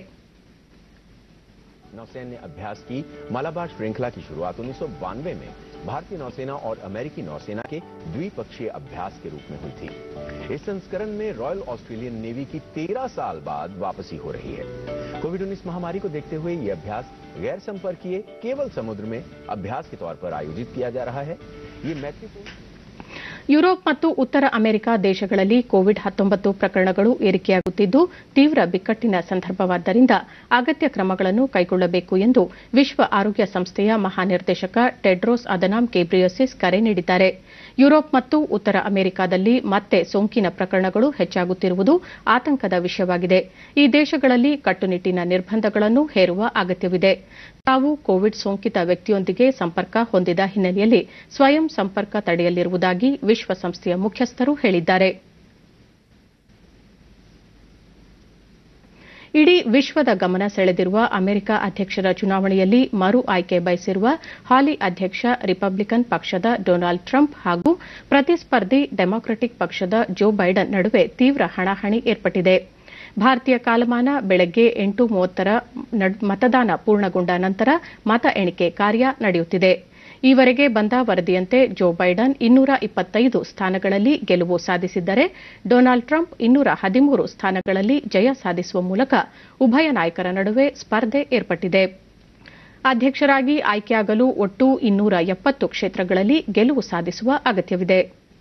नौसैन्य अभ्यास की मलाबार श्रृंखला की शुरुआत उन्नीस में भारतीय नौसेना और अमेरिकी नौसेना के द्विपक्षीय अभ्यास के रूप में हुई थी इस संस्करण में रॉयल ऑस्ट्रेलियन नेवी की 13 साल बाद वापसी हो रही है कोविड 19 महामारी को देखते हुए ये अभ्यास गैर संपर्कीय केवल समुद्र में अभ्यास के तौर पर आयोजित किया जा रहा है ये मैत्रीपूर्ण ಯುರೋಪ್ ಮತ್ತು ಉತ್ತರ ಅಮೆರಿಕ ದೇಶಗಳಲ್ಲಿ ಕೋವಿಡ್ ಹತ್ತೊಂಬತ್ತು ಪ್ರಕರಣಗಳು ಏರಿಕೆಯಾಗುತ್ತಿದ್ದು ತೀವ್ರ ಬಿಕ್ಕಟ್ಟಿನ ಸಂದರ್ಭವಾದ್ದರಿಂದ ಅಗತ್ಯ ಕ್ರಮಗಳನ್ನು ಕೈಗೊಳ್ಳಬೇಕು ಎಂದು ವಿಶ್ವ ಆರೋಗ್ಯ ಸಂಸ್ಥೆಯ ಮಹಾನಿರ್ದೇಶಕ ಟೆಡ್ರೋಸ್ ಅದನಾಮ್ ಗೇಬ್ರಿಯಸಿಸ್ ಕರೆ ನೀಡಿದ್ದಾರೆ ಯುರೋಪ್ ಮತ್ತು ಉತ್ತರ ಅಮೆರಿಕದಲ್ಲಿ ಮತ್ತೆ ಸೋಂಕಿನ ಪ್ರಕರಣಗಳು ಹೆಚ್ಚಾಗುತ್ತಿರುವುದು ಆತಂಕದ ವಿಷಯವಾಗಿದೆ ಈ ದೇಶಗಳಲ್ಲಿ ಕಟ್ಟುನಿಟ್ಟಿನ ನಿರ್ಬಂಧಗಳನ್ನು ಹೇರುವ ಅಗತ್ಯವಿದೆ ತಾವು ಕೋವಿಡ್ ಸೋಂಕಿತ ವ್ಯಕ್ತಿಯೊಂದಿಗೆ ಸಂಪರ್ಕ ಹೊಂದಿದ ಹಿನ್ನೆಲೆಯಲ್ಲಿ ಸ್ವಯಂ ಸಂಪರ್ಕ ತಡೆಯಲಿರುವುದಾಗಿ ವಿಶ್ವಸಂಸ್ಥೆಯ ಮುಖ್ಯಸ್ಥರು ಹೇಳಿದ್ದಾರೆ ಇಡೀ ವಿಶ್ವದ ಗಮನ ಸೆಳೆದಿರುವ ಅಮೆರಿಕ ಅಧ್ಯಕ್ಷರ ಚುನಾವಣೆಯಲ್ಲಿ ಮರು ಆಯ್ಕೆ ಬಯಸಿರುವ ಹಾಲಿ ಅಧ್ಯಕ್ಷ ರಿಪಬ್ಲಿಕನ್ ಪಕ್ಷದ ಡೊನಾಲ್ಡ್ ಟ್ರಂಪ್ ಹಾಗೂ ಪ್ರತಿಸ್ಪರ್ಧಿ ಡೆಮಾಕ್ರಟಿಕ್ ಪಕ್ಷದ ಜೋ ಬೈಡನ್ ನಡುವೆ ತೀವ್ರ ಹಣಾಹಣಿ ಏರ್ಪಟ್ಟಿದೆ ಭಾರತೀಯ ಕಾಲಮಾನ ಬೆಳಗ್ಗೆ ಎಂಟು ಮೂವತ್ತರ ಮತದಾನ ಪೂರ್ಣಗೊಂಡ ನಂತರ ಮತ ಎಣಿಕೆ ಕಾರ್ಯ ನಡೆಯುತ್ತಿದೆ ಈವರೆಗೆ ಬಂದ ವರದಿಯಂತೆ ಜೋ ಬೈಡನ್ ಇನ್ನೂರ ಇಪ್ಪತ್ತೈದು ಸ್ಥಾನಗಳಲ್ಲಿ ಗೆಲುವು ಸಾಧಿಸಿದ್ದರೆ ಡೊನಾಲ್ಡ್ ಟ್ರಂಪ್ ಇನ್ನೂರ ಹದಿಮೂರು ಸ್ಥಾನಗಳಲ್ಲಿ ಜಯ ಸಾಧಿಸುವ ಮೂಲಕ ಉಭಯ ನಾಯಕರ ನಡುವೆ ಸ್ಪರ್ಧೆ ಏರ್ಪಟ್ಟಿದೆ ಅಧ್ಯಕ್ಷರಾಗಿ ಆಯ್ಕೆಯಾಗಲು ಒಟ್ಟು ಇನ್ನೂರ ಎಪ್ಪತ್ತು ಕ್ಷೇತ್ರಗಳಲ್ಲಿ ಗೆಲುವು ಸಾಧಿಸುವ ಅಗತ್ಯವಿದೆ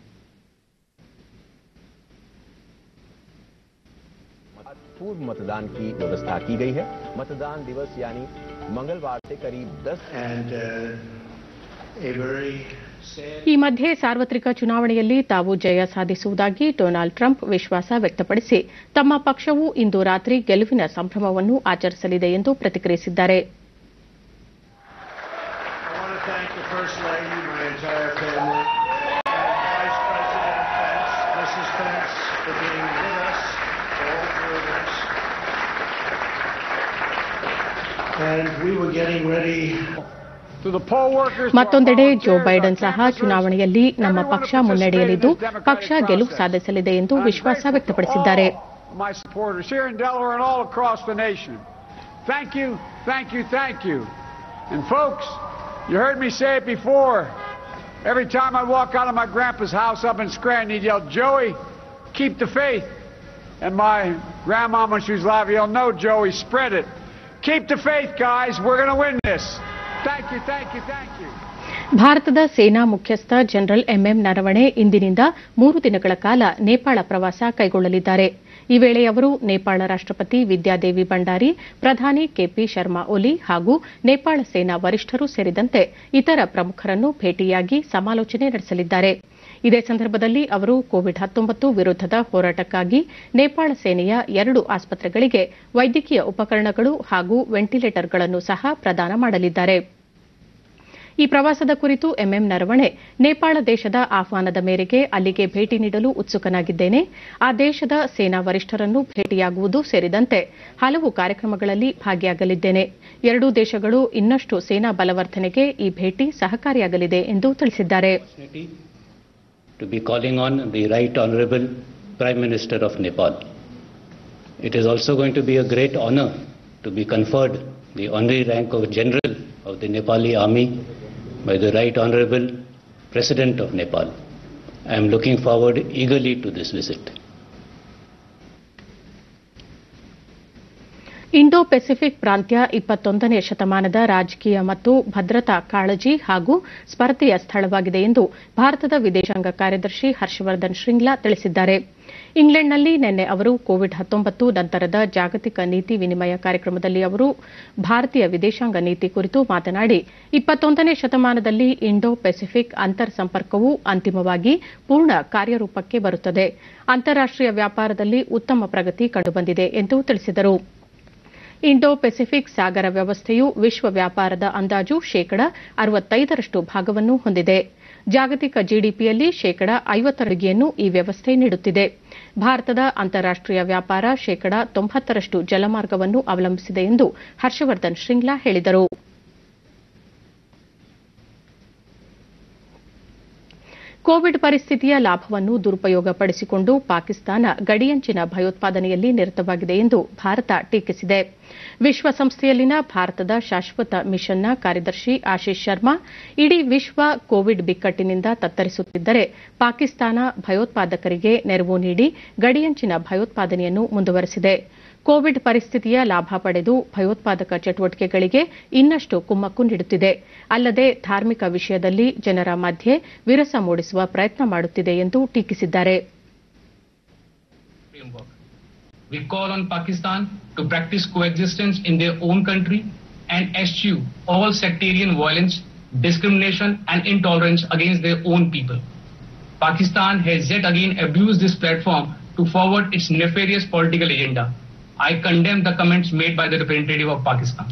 पूर्व मतदान की व्यवस्था की गई है मतदान दिवस यानी मंगलवार से करीब 10 and uh, a very sad ಈ ಮಧ್ಯೆ ಸಾರ್ವತ್ರಿಕ ಚುನಾವಣೆಯಲ್ಲಿ ತಾವು ಜಯ ಸಾಧಿಸುವುದಾಗಿ ಡೊನಾಲ್ಡ್ ಟ್ರಂಪ್ ವಿಶ್ವಾಸ ವ್ಯಕ್ತಪಡಿಸಿ ತಮ್ಮ ಪಕ್ಷವು ಇಂದು ರಾತ್ರಿ ಗೆಲುವಿನ ಸಂಭ್ರಮವನ್ನು ಆಚರಿಸಲಿದೆ ಎಂದು ಪ್ರತಿಕ್ರಿಯಿಸಿದ್ದಾರೆ I want to thank the First Lady, my entire family, and and we were getting ready. ಮತ್ತೊಂದೆಡೆ ಜೋ ಬೈಡನ್ ಸಹ ಚುನಾವಣೆಯಲ್ಲಿ ನಮ್ಮ ಪಕ್ಷ ಮುನ್ನಡೆಯಲಿದ್ದು ಪಕ್ಷ ಗೆಲುವು ಸಾಧಿಸಲಿದೆ ಎಂದು ವಿಶ್ವಾಸ ವ್ಯಕ್ತಪಡಿಸಿದ್ದಾರೆ my supporters here in Delaware and all across the nation. Thank you, thank you, thank you. And folks, you heard me say it before. Every time I walk out of my grandpa's house up in Scranton, he'd yell, Joey, keep the faith. And my grandma, when she was alive, yelled, no, Joey, spread it. Keep the faith, guys. We're going to win this. Thank you, thank you, thank you. ಭಾರತದ ಸೇನಾ ಮುಖ್ಯಸ್ಥ general MM Naravane ಇಂದಿನಿಂದ ಮೂರು ದಿನಗಳ ಕಾಲ ನೇಪಾಳ ಪ್ರವಾಸ ಕೈಗೊಳ್ಳಲಿದ್ದಾರೆ ಈ ವೇಳೆ ಅವರು ನೇಪಾಳ ರಾಷ್ಟಪತಿ ವಿದ್ಯಾದೇವಿ ಭಂಡಾರಿ ಪ್ರಧಾನಿ ಕೆಪಿ ಶರ್ಮಾ ಒಲಿ ಹಾಗೂ ನೇಪಾಳ ಸೇನಾ ವರಿಷ್ಠರು ಸೇರಿದಂತೆ ಇತರ ಪ್ರಮುಖರನ್ನು ಭೇಟಿಯಾಗಿ ಸಮಾಲೋಚನೆ ನಡೆಸಲಿದ್ದಾರೆ ಇದೇ ಸಂದರ್ಭದಲ್ಲಿ ಅವರು ಕೋವಿಡ್ ಹತ್ತೊಂಬತ್ತು ವಿರುದ್ದದ ಹೋರಾಟಕ್ಕಾಗಿ ನೇಪಾಳ ಸೇನೆಯ ಎರಡು ಆಸ್ಪತ್ರೆಗಳಿಗೆ ವೈದ್ಯಕೀಯ ಉಪಕರಣಗಳು ಹಾಗೂ ವೆಂಟಿಲೇಟರ್ಗಳನ್ನು ಸಹ ಪ್ರದಾನ ಮಾಡಲಿದ್ದಾರೆ ಈ ಪ್ರವಾಸದ ಕುರಿತು ಎಂಎಂ ನರವಣೆ ನೇಪಾಳ ದೇಶದ ಆಹ್ವಾನದ ಮೇರೆಗೆ ಅಲ್ಲಿಗೆ ಭೇಟಿ ನೀಡಲು ಉತ್ಸುಕನಾಗಿದ್ದೇನೆ ಆ ದೇಶದ ಸೇನಾ ವರಿಷ್ಠರನ್ನು ಭೇಟಿಯಾಗುವುದು ಸೇರಿದಂತೆ ಹಲವು ಕಾರ್ಯಕ್ರಮಗಳಲ್ಲಿ ಭಾಗಿಯಾಗಲಿದ್ದೇನೆ ಎರಡೂ ದೇಶಗಳು ಇನ್ನಷ್ಟು ಸೇನಾ ಬಲವರ್ಧನೆಗೆ ಈ ಭೇಟಿ ಸಹಕಾರಿಯಾಗಲಿದೆ ಎಂದು ತಿಳಿಸಿದ್ದಾರೆ to be calling on the Right Honorable Prime Minister of Nepal. It is also going to be a great honor to be conferred the honorary rank of General of the Nepali Army by the Right Honorable President of Nepal. I am looking forward eagerly to this visit. Indo Pacific ಪ್ರಾಂತ್ಯ ಇಪ್ಪತ್ತೊಂದನೇ ಶತಮಾನದ ರಾಜಕೀಯ ಮತ್ತು ಭದ್ರತಾ ಕಾಳಜಿ ಹಾಗೂ ಸ್ಪರ್ಧೆಯ ಸ್ಥಳವಾಗಿದೆ ಎಂದು ಭಾರತದ ವಿದೇಶಾಂಗ ಕಾರ್ಯದರ್ಶಿ ಹರ್ಷವರ್ಧನ್ ಶ್ರಿಂಗ್ಲಾ ತಿಳಿಸಿದ್ದಾರೆ ಇಂಗ್ಲೆಂಡ್ನಲ್ಲಿ ನಿನ್ನೆ ಅವರು ಕೋವಿಡ್ ಹತ್ತೊಂಬತ್ತು ನಂತರದ ಜಾಗತಿಕ ನೀತಿ ವಿನಿಮಯ ಕಾರ್ಯಕ್ರಮದಲ್ಲಿ ಅವರು ಭಾರತೀಯ ವಿದೇಶಾಂಗ ನೀತಿ ಕುರಿತು ಮಾತನಾಡಿ ಇಪ್ಪತ್ತೊಂದನೇ ಶತಮಾನದಲ್ಲಿ ಇಂಡೋ ಪೆಸಿಫಿಕ್ ಅಂತರ್ ಸಂಪರ್ಕವು ಅಂತಿಮವಾಗಿ ಪೂರ್ಣ ಕಾರ್ಯರೂಪಕ್ಕೆ ಬರುತ್ತದೆ ಅಂತಾರಾಷ್ಟೀಯ ವ್ಯಾಪಾರದಲ್ಲಿ ಉತ್ತಮ ಪ್ರಗತಿ ಕಂಡುಬಂದಿದೆ ಎಂದು ತಿಳಿಸಿದರು ಇಂಡೋ ಪೆಸಿಫಿಕ್ ಸಾಗರ ವ್ಯವಸ್ಥೆಯು ವಿಶ್ವ ವ್ಯಾಪಾರದ ಅಂದಾಜು ಶೇಕಡ ಅರವತ್ತೈದರಷ್ಟು ಭಾಗವನ್ನು ಹೊಂದಿದೆ ಜಾಗತಿಕ ಜಿಡಿಪಿಯಲ್ಲಿ ಶೇಕಡ ಐವತ್ತರಡಿಗೆಯನ್ನು ಈ ವ್ಯವಸ್ಥೆ ನೀಡುತ್ತಿದೆ ಭಾರತದ ಅಂತಾರಾಷ್ಟೀಯ ವ್ಯಾಪಾರ ಶೇಕಡ ತೊಂಬತ್ತರಷ್ಟು ಜಲಮಾರ್ಗವನ್ನು ಅವಲಂಬಿಸಿದೆ ಎಂದು ಹರ್ಷವರ್ಧನ್ ಶ್ರಿಂಗ್ಲಾ ಹೇಳಿದರು ಕೋವಿಡ್ ಪರಿಸ್ಥಿತಿಯ ಲಾಭವನ್ನು ದುರುಪಯೋಗಪಡಿಸಿಕೊಂಡು ಪಾಕಿಸ್ತಾನ ಗಡಿಯಂಚಿನ ಭಯೋತ್ಪಾದನೆಯಲ್ಲಿ ನಿರತವಾಗಿದೆ ಎಂದು ಭಾರತ ಟೀಕಿಸಿದೆ ವಿಶ್ವಸಂಸ್ಥೆಯಲ್ಲಿನ ಭಾರತದ ಶಾಶ್ವತ ಮಿಷನ್ನ ಕಾರ್ಯದರ್ಶಿ ಆಶೀಶ್ ಶರ್ಮಾ ಇಡೀ ವಿಶ್ವ ಕೋವಿಡ್ ಬಿಕ್ಕಟ್ಟಿನಿಂದ ತತ್ತರಿಸುತ್ತಿದ್ದರೆ ಪಾಕಿಸ್ತಾನ ಭಯೋತ್ಪಾದಕರಿಗೆ ನೆರವು ನೀಡಿ ಗಡಿಯಂಚಿನ ಭಯೋತ್ಪಾದನೆಯನ್ನು ಮುಂದುವರೆಸಿದೆ ಕೋವಿಡ್ ಪರಿಸ್ಥಿತಿಯ ಲಾಭ ಪಡೆದು ಭಯೋತ್ಪಾದಕ ಚಟುವಟಿಕೆಗಳಿಗೆ ಇನ್ನಷ್ಟು ಕುಮ್ಮಕ್ಕು ನೀಡುತ್ತಿದೆ ಅಲ್ಲದೆ ಧಾರ್ಮಿಕ ವಿಷಯದಲ್ಲಿ ಜನರ ಮಧ್ಯೆ ವಿರಸ ಮೂಡಿಸುವ ಪ್ರಯತ್ನ ಮಾಡುತ್ತಿದೆ ಎಂದು ಟೀಕಿಸಿದ್ದಾರೆ We call on Pakistan to practice coexistence in their own country and eschew all sectarian violence, discrimination and intolerance against their own people. Pakistan has yet again abused this platform to forward its nefarious political agenda. I condemn the comments made by the representative of Pakistan.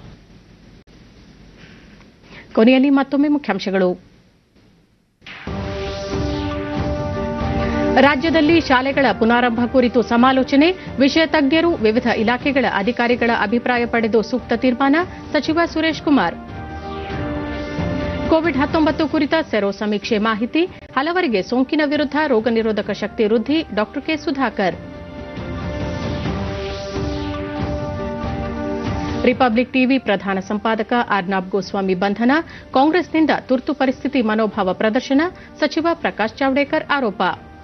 ಕೊನೆಯಲ್ಲಿ ಮತ್ತೊಮ್ಮೆ ಮುಖ್ಯಾಂಶಗಳು ರಾಜ್ಯದಲ್ಲಿ ಶಾಲೆಗಳ ಪುನಾರಂಭ ಕುರಿತು ಸಮಾಲೋಚನೆ ವಿಷಯ ತಜ್ಞರು ವಿವಿಧ ಇಲಾಖೆಗಳ ಅಧಿಕಾರಿಗಳ ಅಭಿಪ್ರಾಯ ಪಡೆದು ಸೂಕ್ತ ತೀರ್ಮಾನ ಸಚಿವ ಸುರೇಶ್ ಕುಮಾರ್ ಕೋವಿಡ್ ಹತ್ತೊಂಬತ್ತು ಕುರಿತ ಸೆರೋ ಸಮೀಕ್ಷೆ ಮಾಹಿತಿ ಹಲವರಿಗೆ ಸೋಂಕಿನ ವಿರುದ್ಧ ರೋಗ ನಿರೋಧಕ ಶಕ್ತಿ ವೃದ್ಧಿ ಡಾ ಕೆ ಸುಧಾಕರ್ ರಿಪಬ್ಲಿಕ್ ಟಿವಿ ಪ್ರಧಾನ ಸಂಪಾದಕ ಅರ್ನಾಬ್ ಗೋಸ್ವಾಮಿ ಬಂಧನ ಕಾಂಗ್ರೆಸ್ನಿಂದ ತುರ್ತು ಪರಿಸ್ಥಿತಿ ಮನೋಭಾವ ಪ್ರದರ್ಶನ ಸಚಿವ ಪ್ರಕಾಶ್ ಜಾವಡೇಕರ್ ಆರೋಪ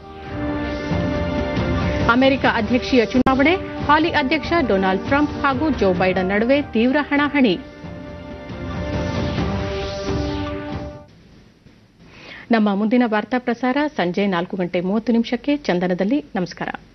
ಅಮೆರಿಕ ಅಧ್ಯಕ್ಷೀಯ ಚುನಾವಣೆ ಹಾಲಿ ಅಧ್ಯಕ್ಷ ಡೊನಾಲ್ಡ್ ಟ್ರಂಪ್ ಹಾಗೂ ಜೋ ಬೈಡನ್ ನಡುವೆ ತೀವ್ರ ಹಣಾಹಣಿ ನಮ್ಮ ಮುಂದಿನ ವಾರ್ತಾ ಪ್ರಸಾರ ಸಂಜೆ ನಾಲ್ಕು ಗಂಟೆ ಮೂವತ್ತು ನಿಮಿಷಕ್ಕೆ ಚಂದನದಲ್ಲಿ ನಮಸ್ಕಾರ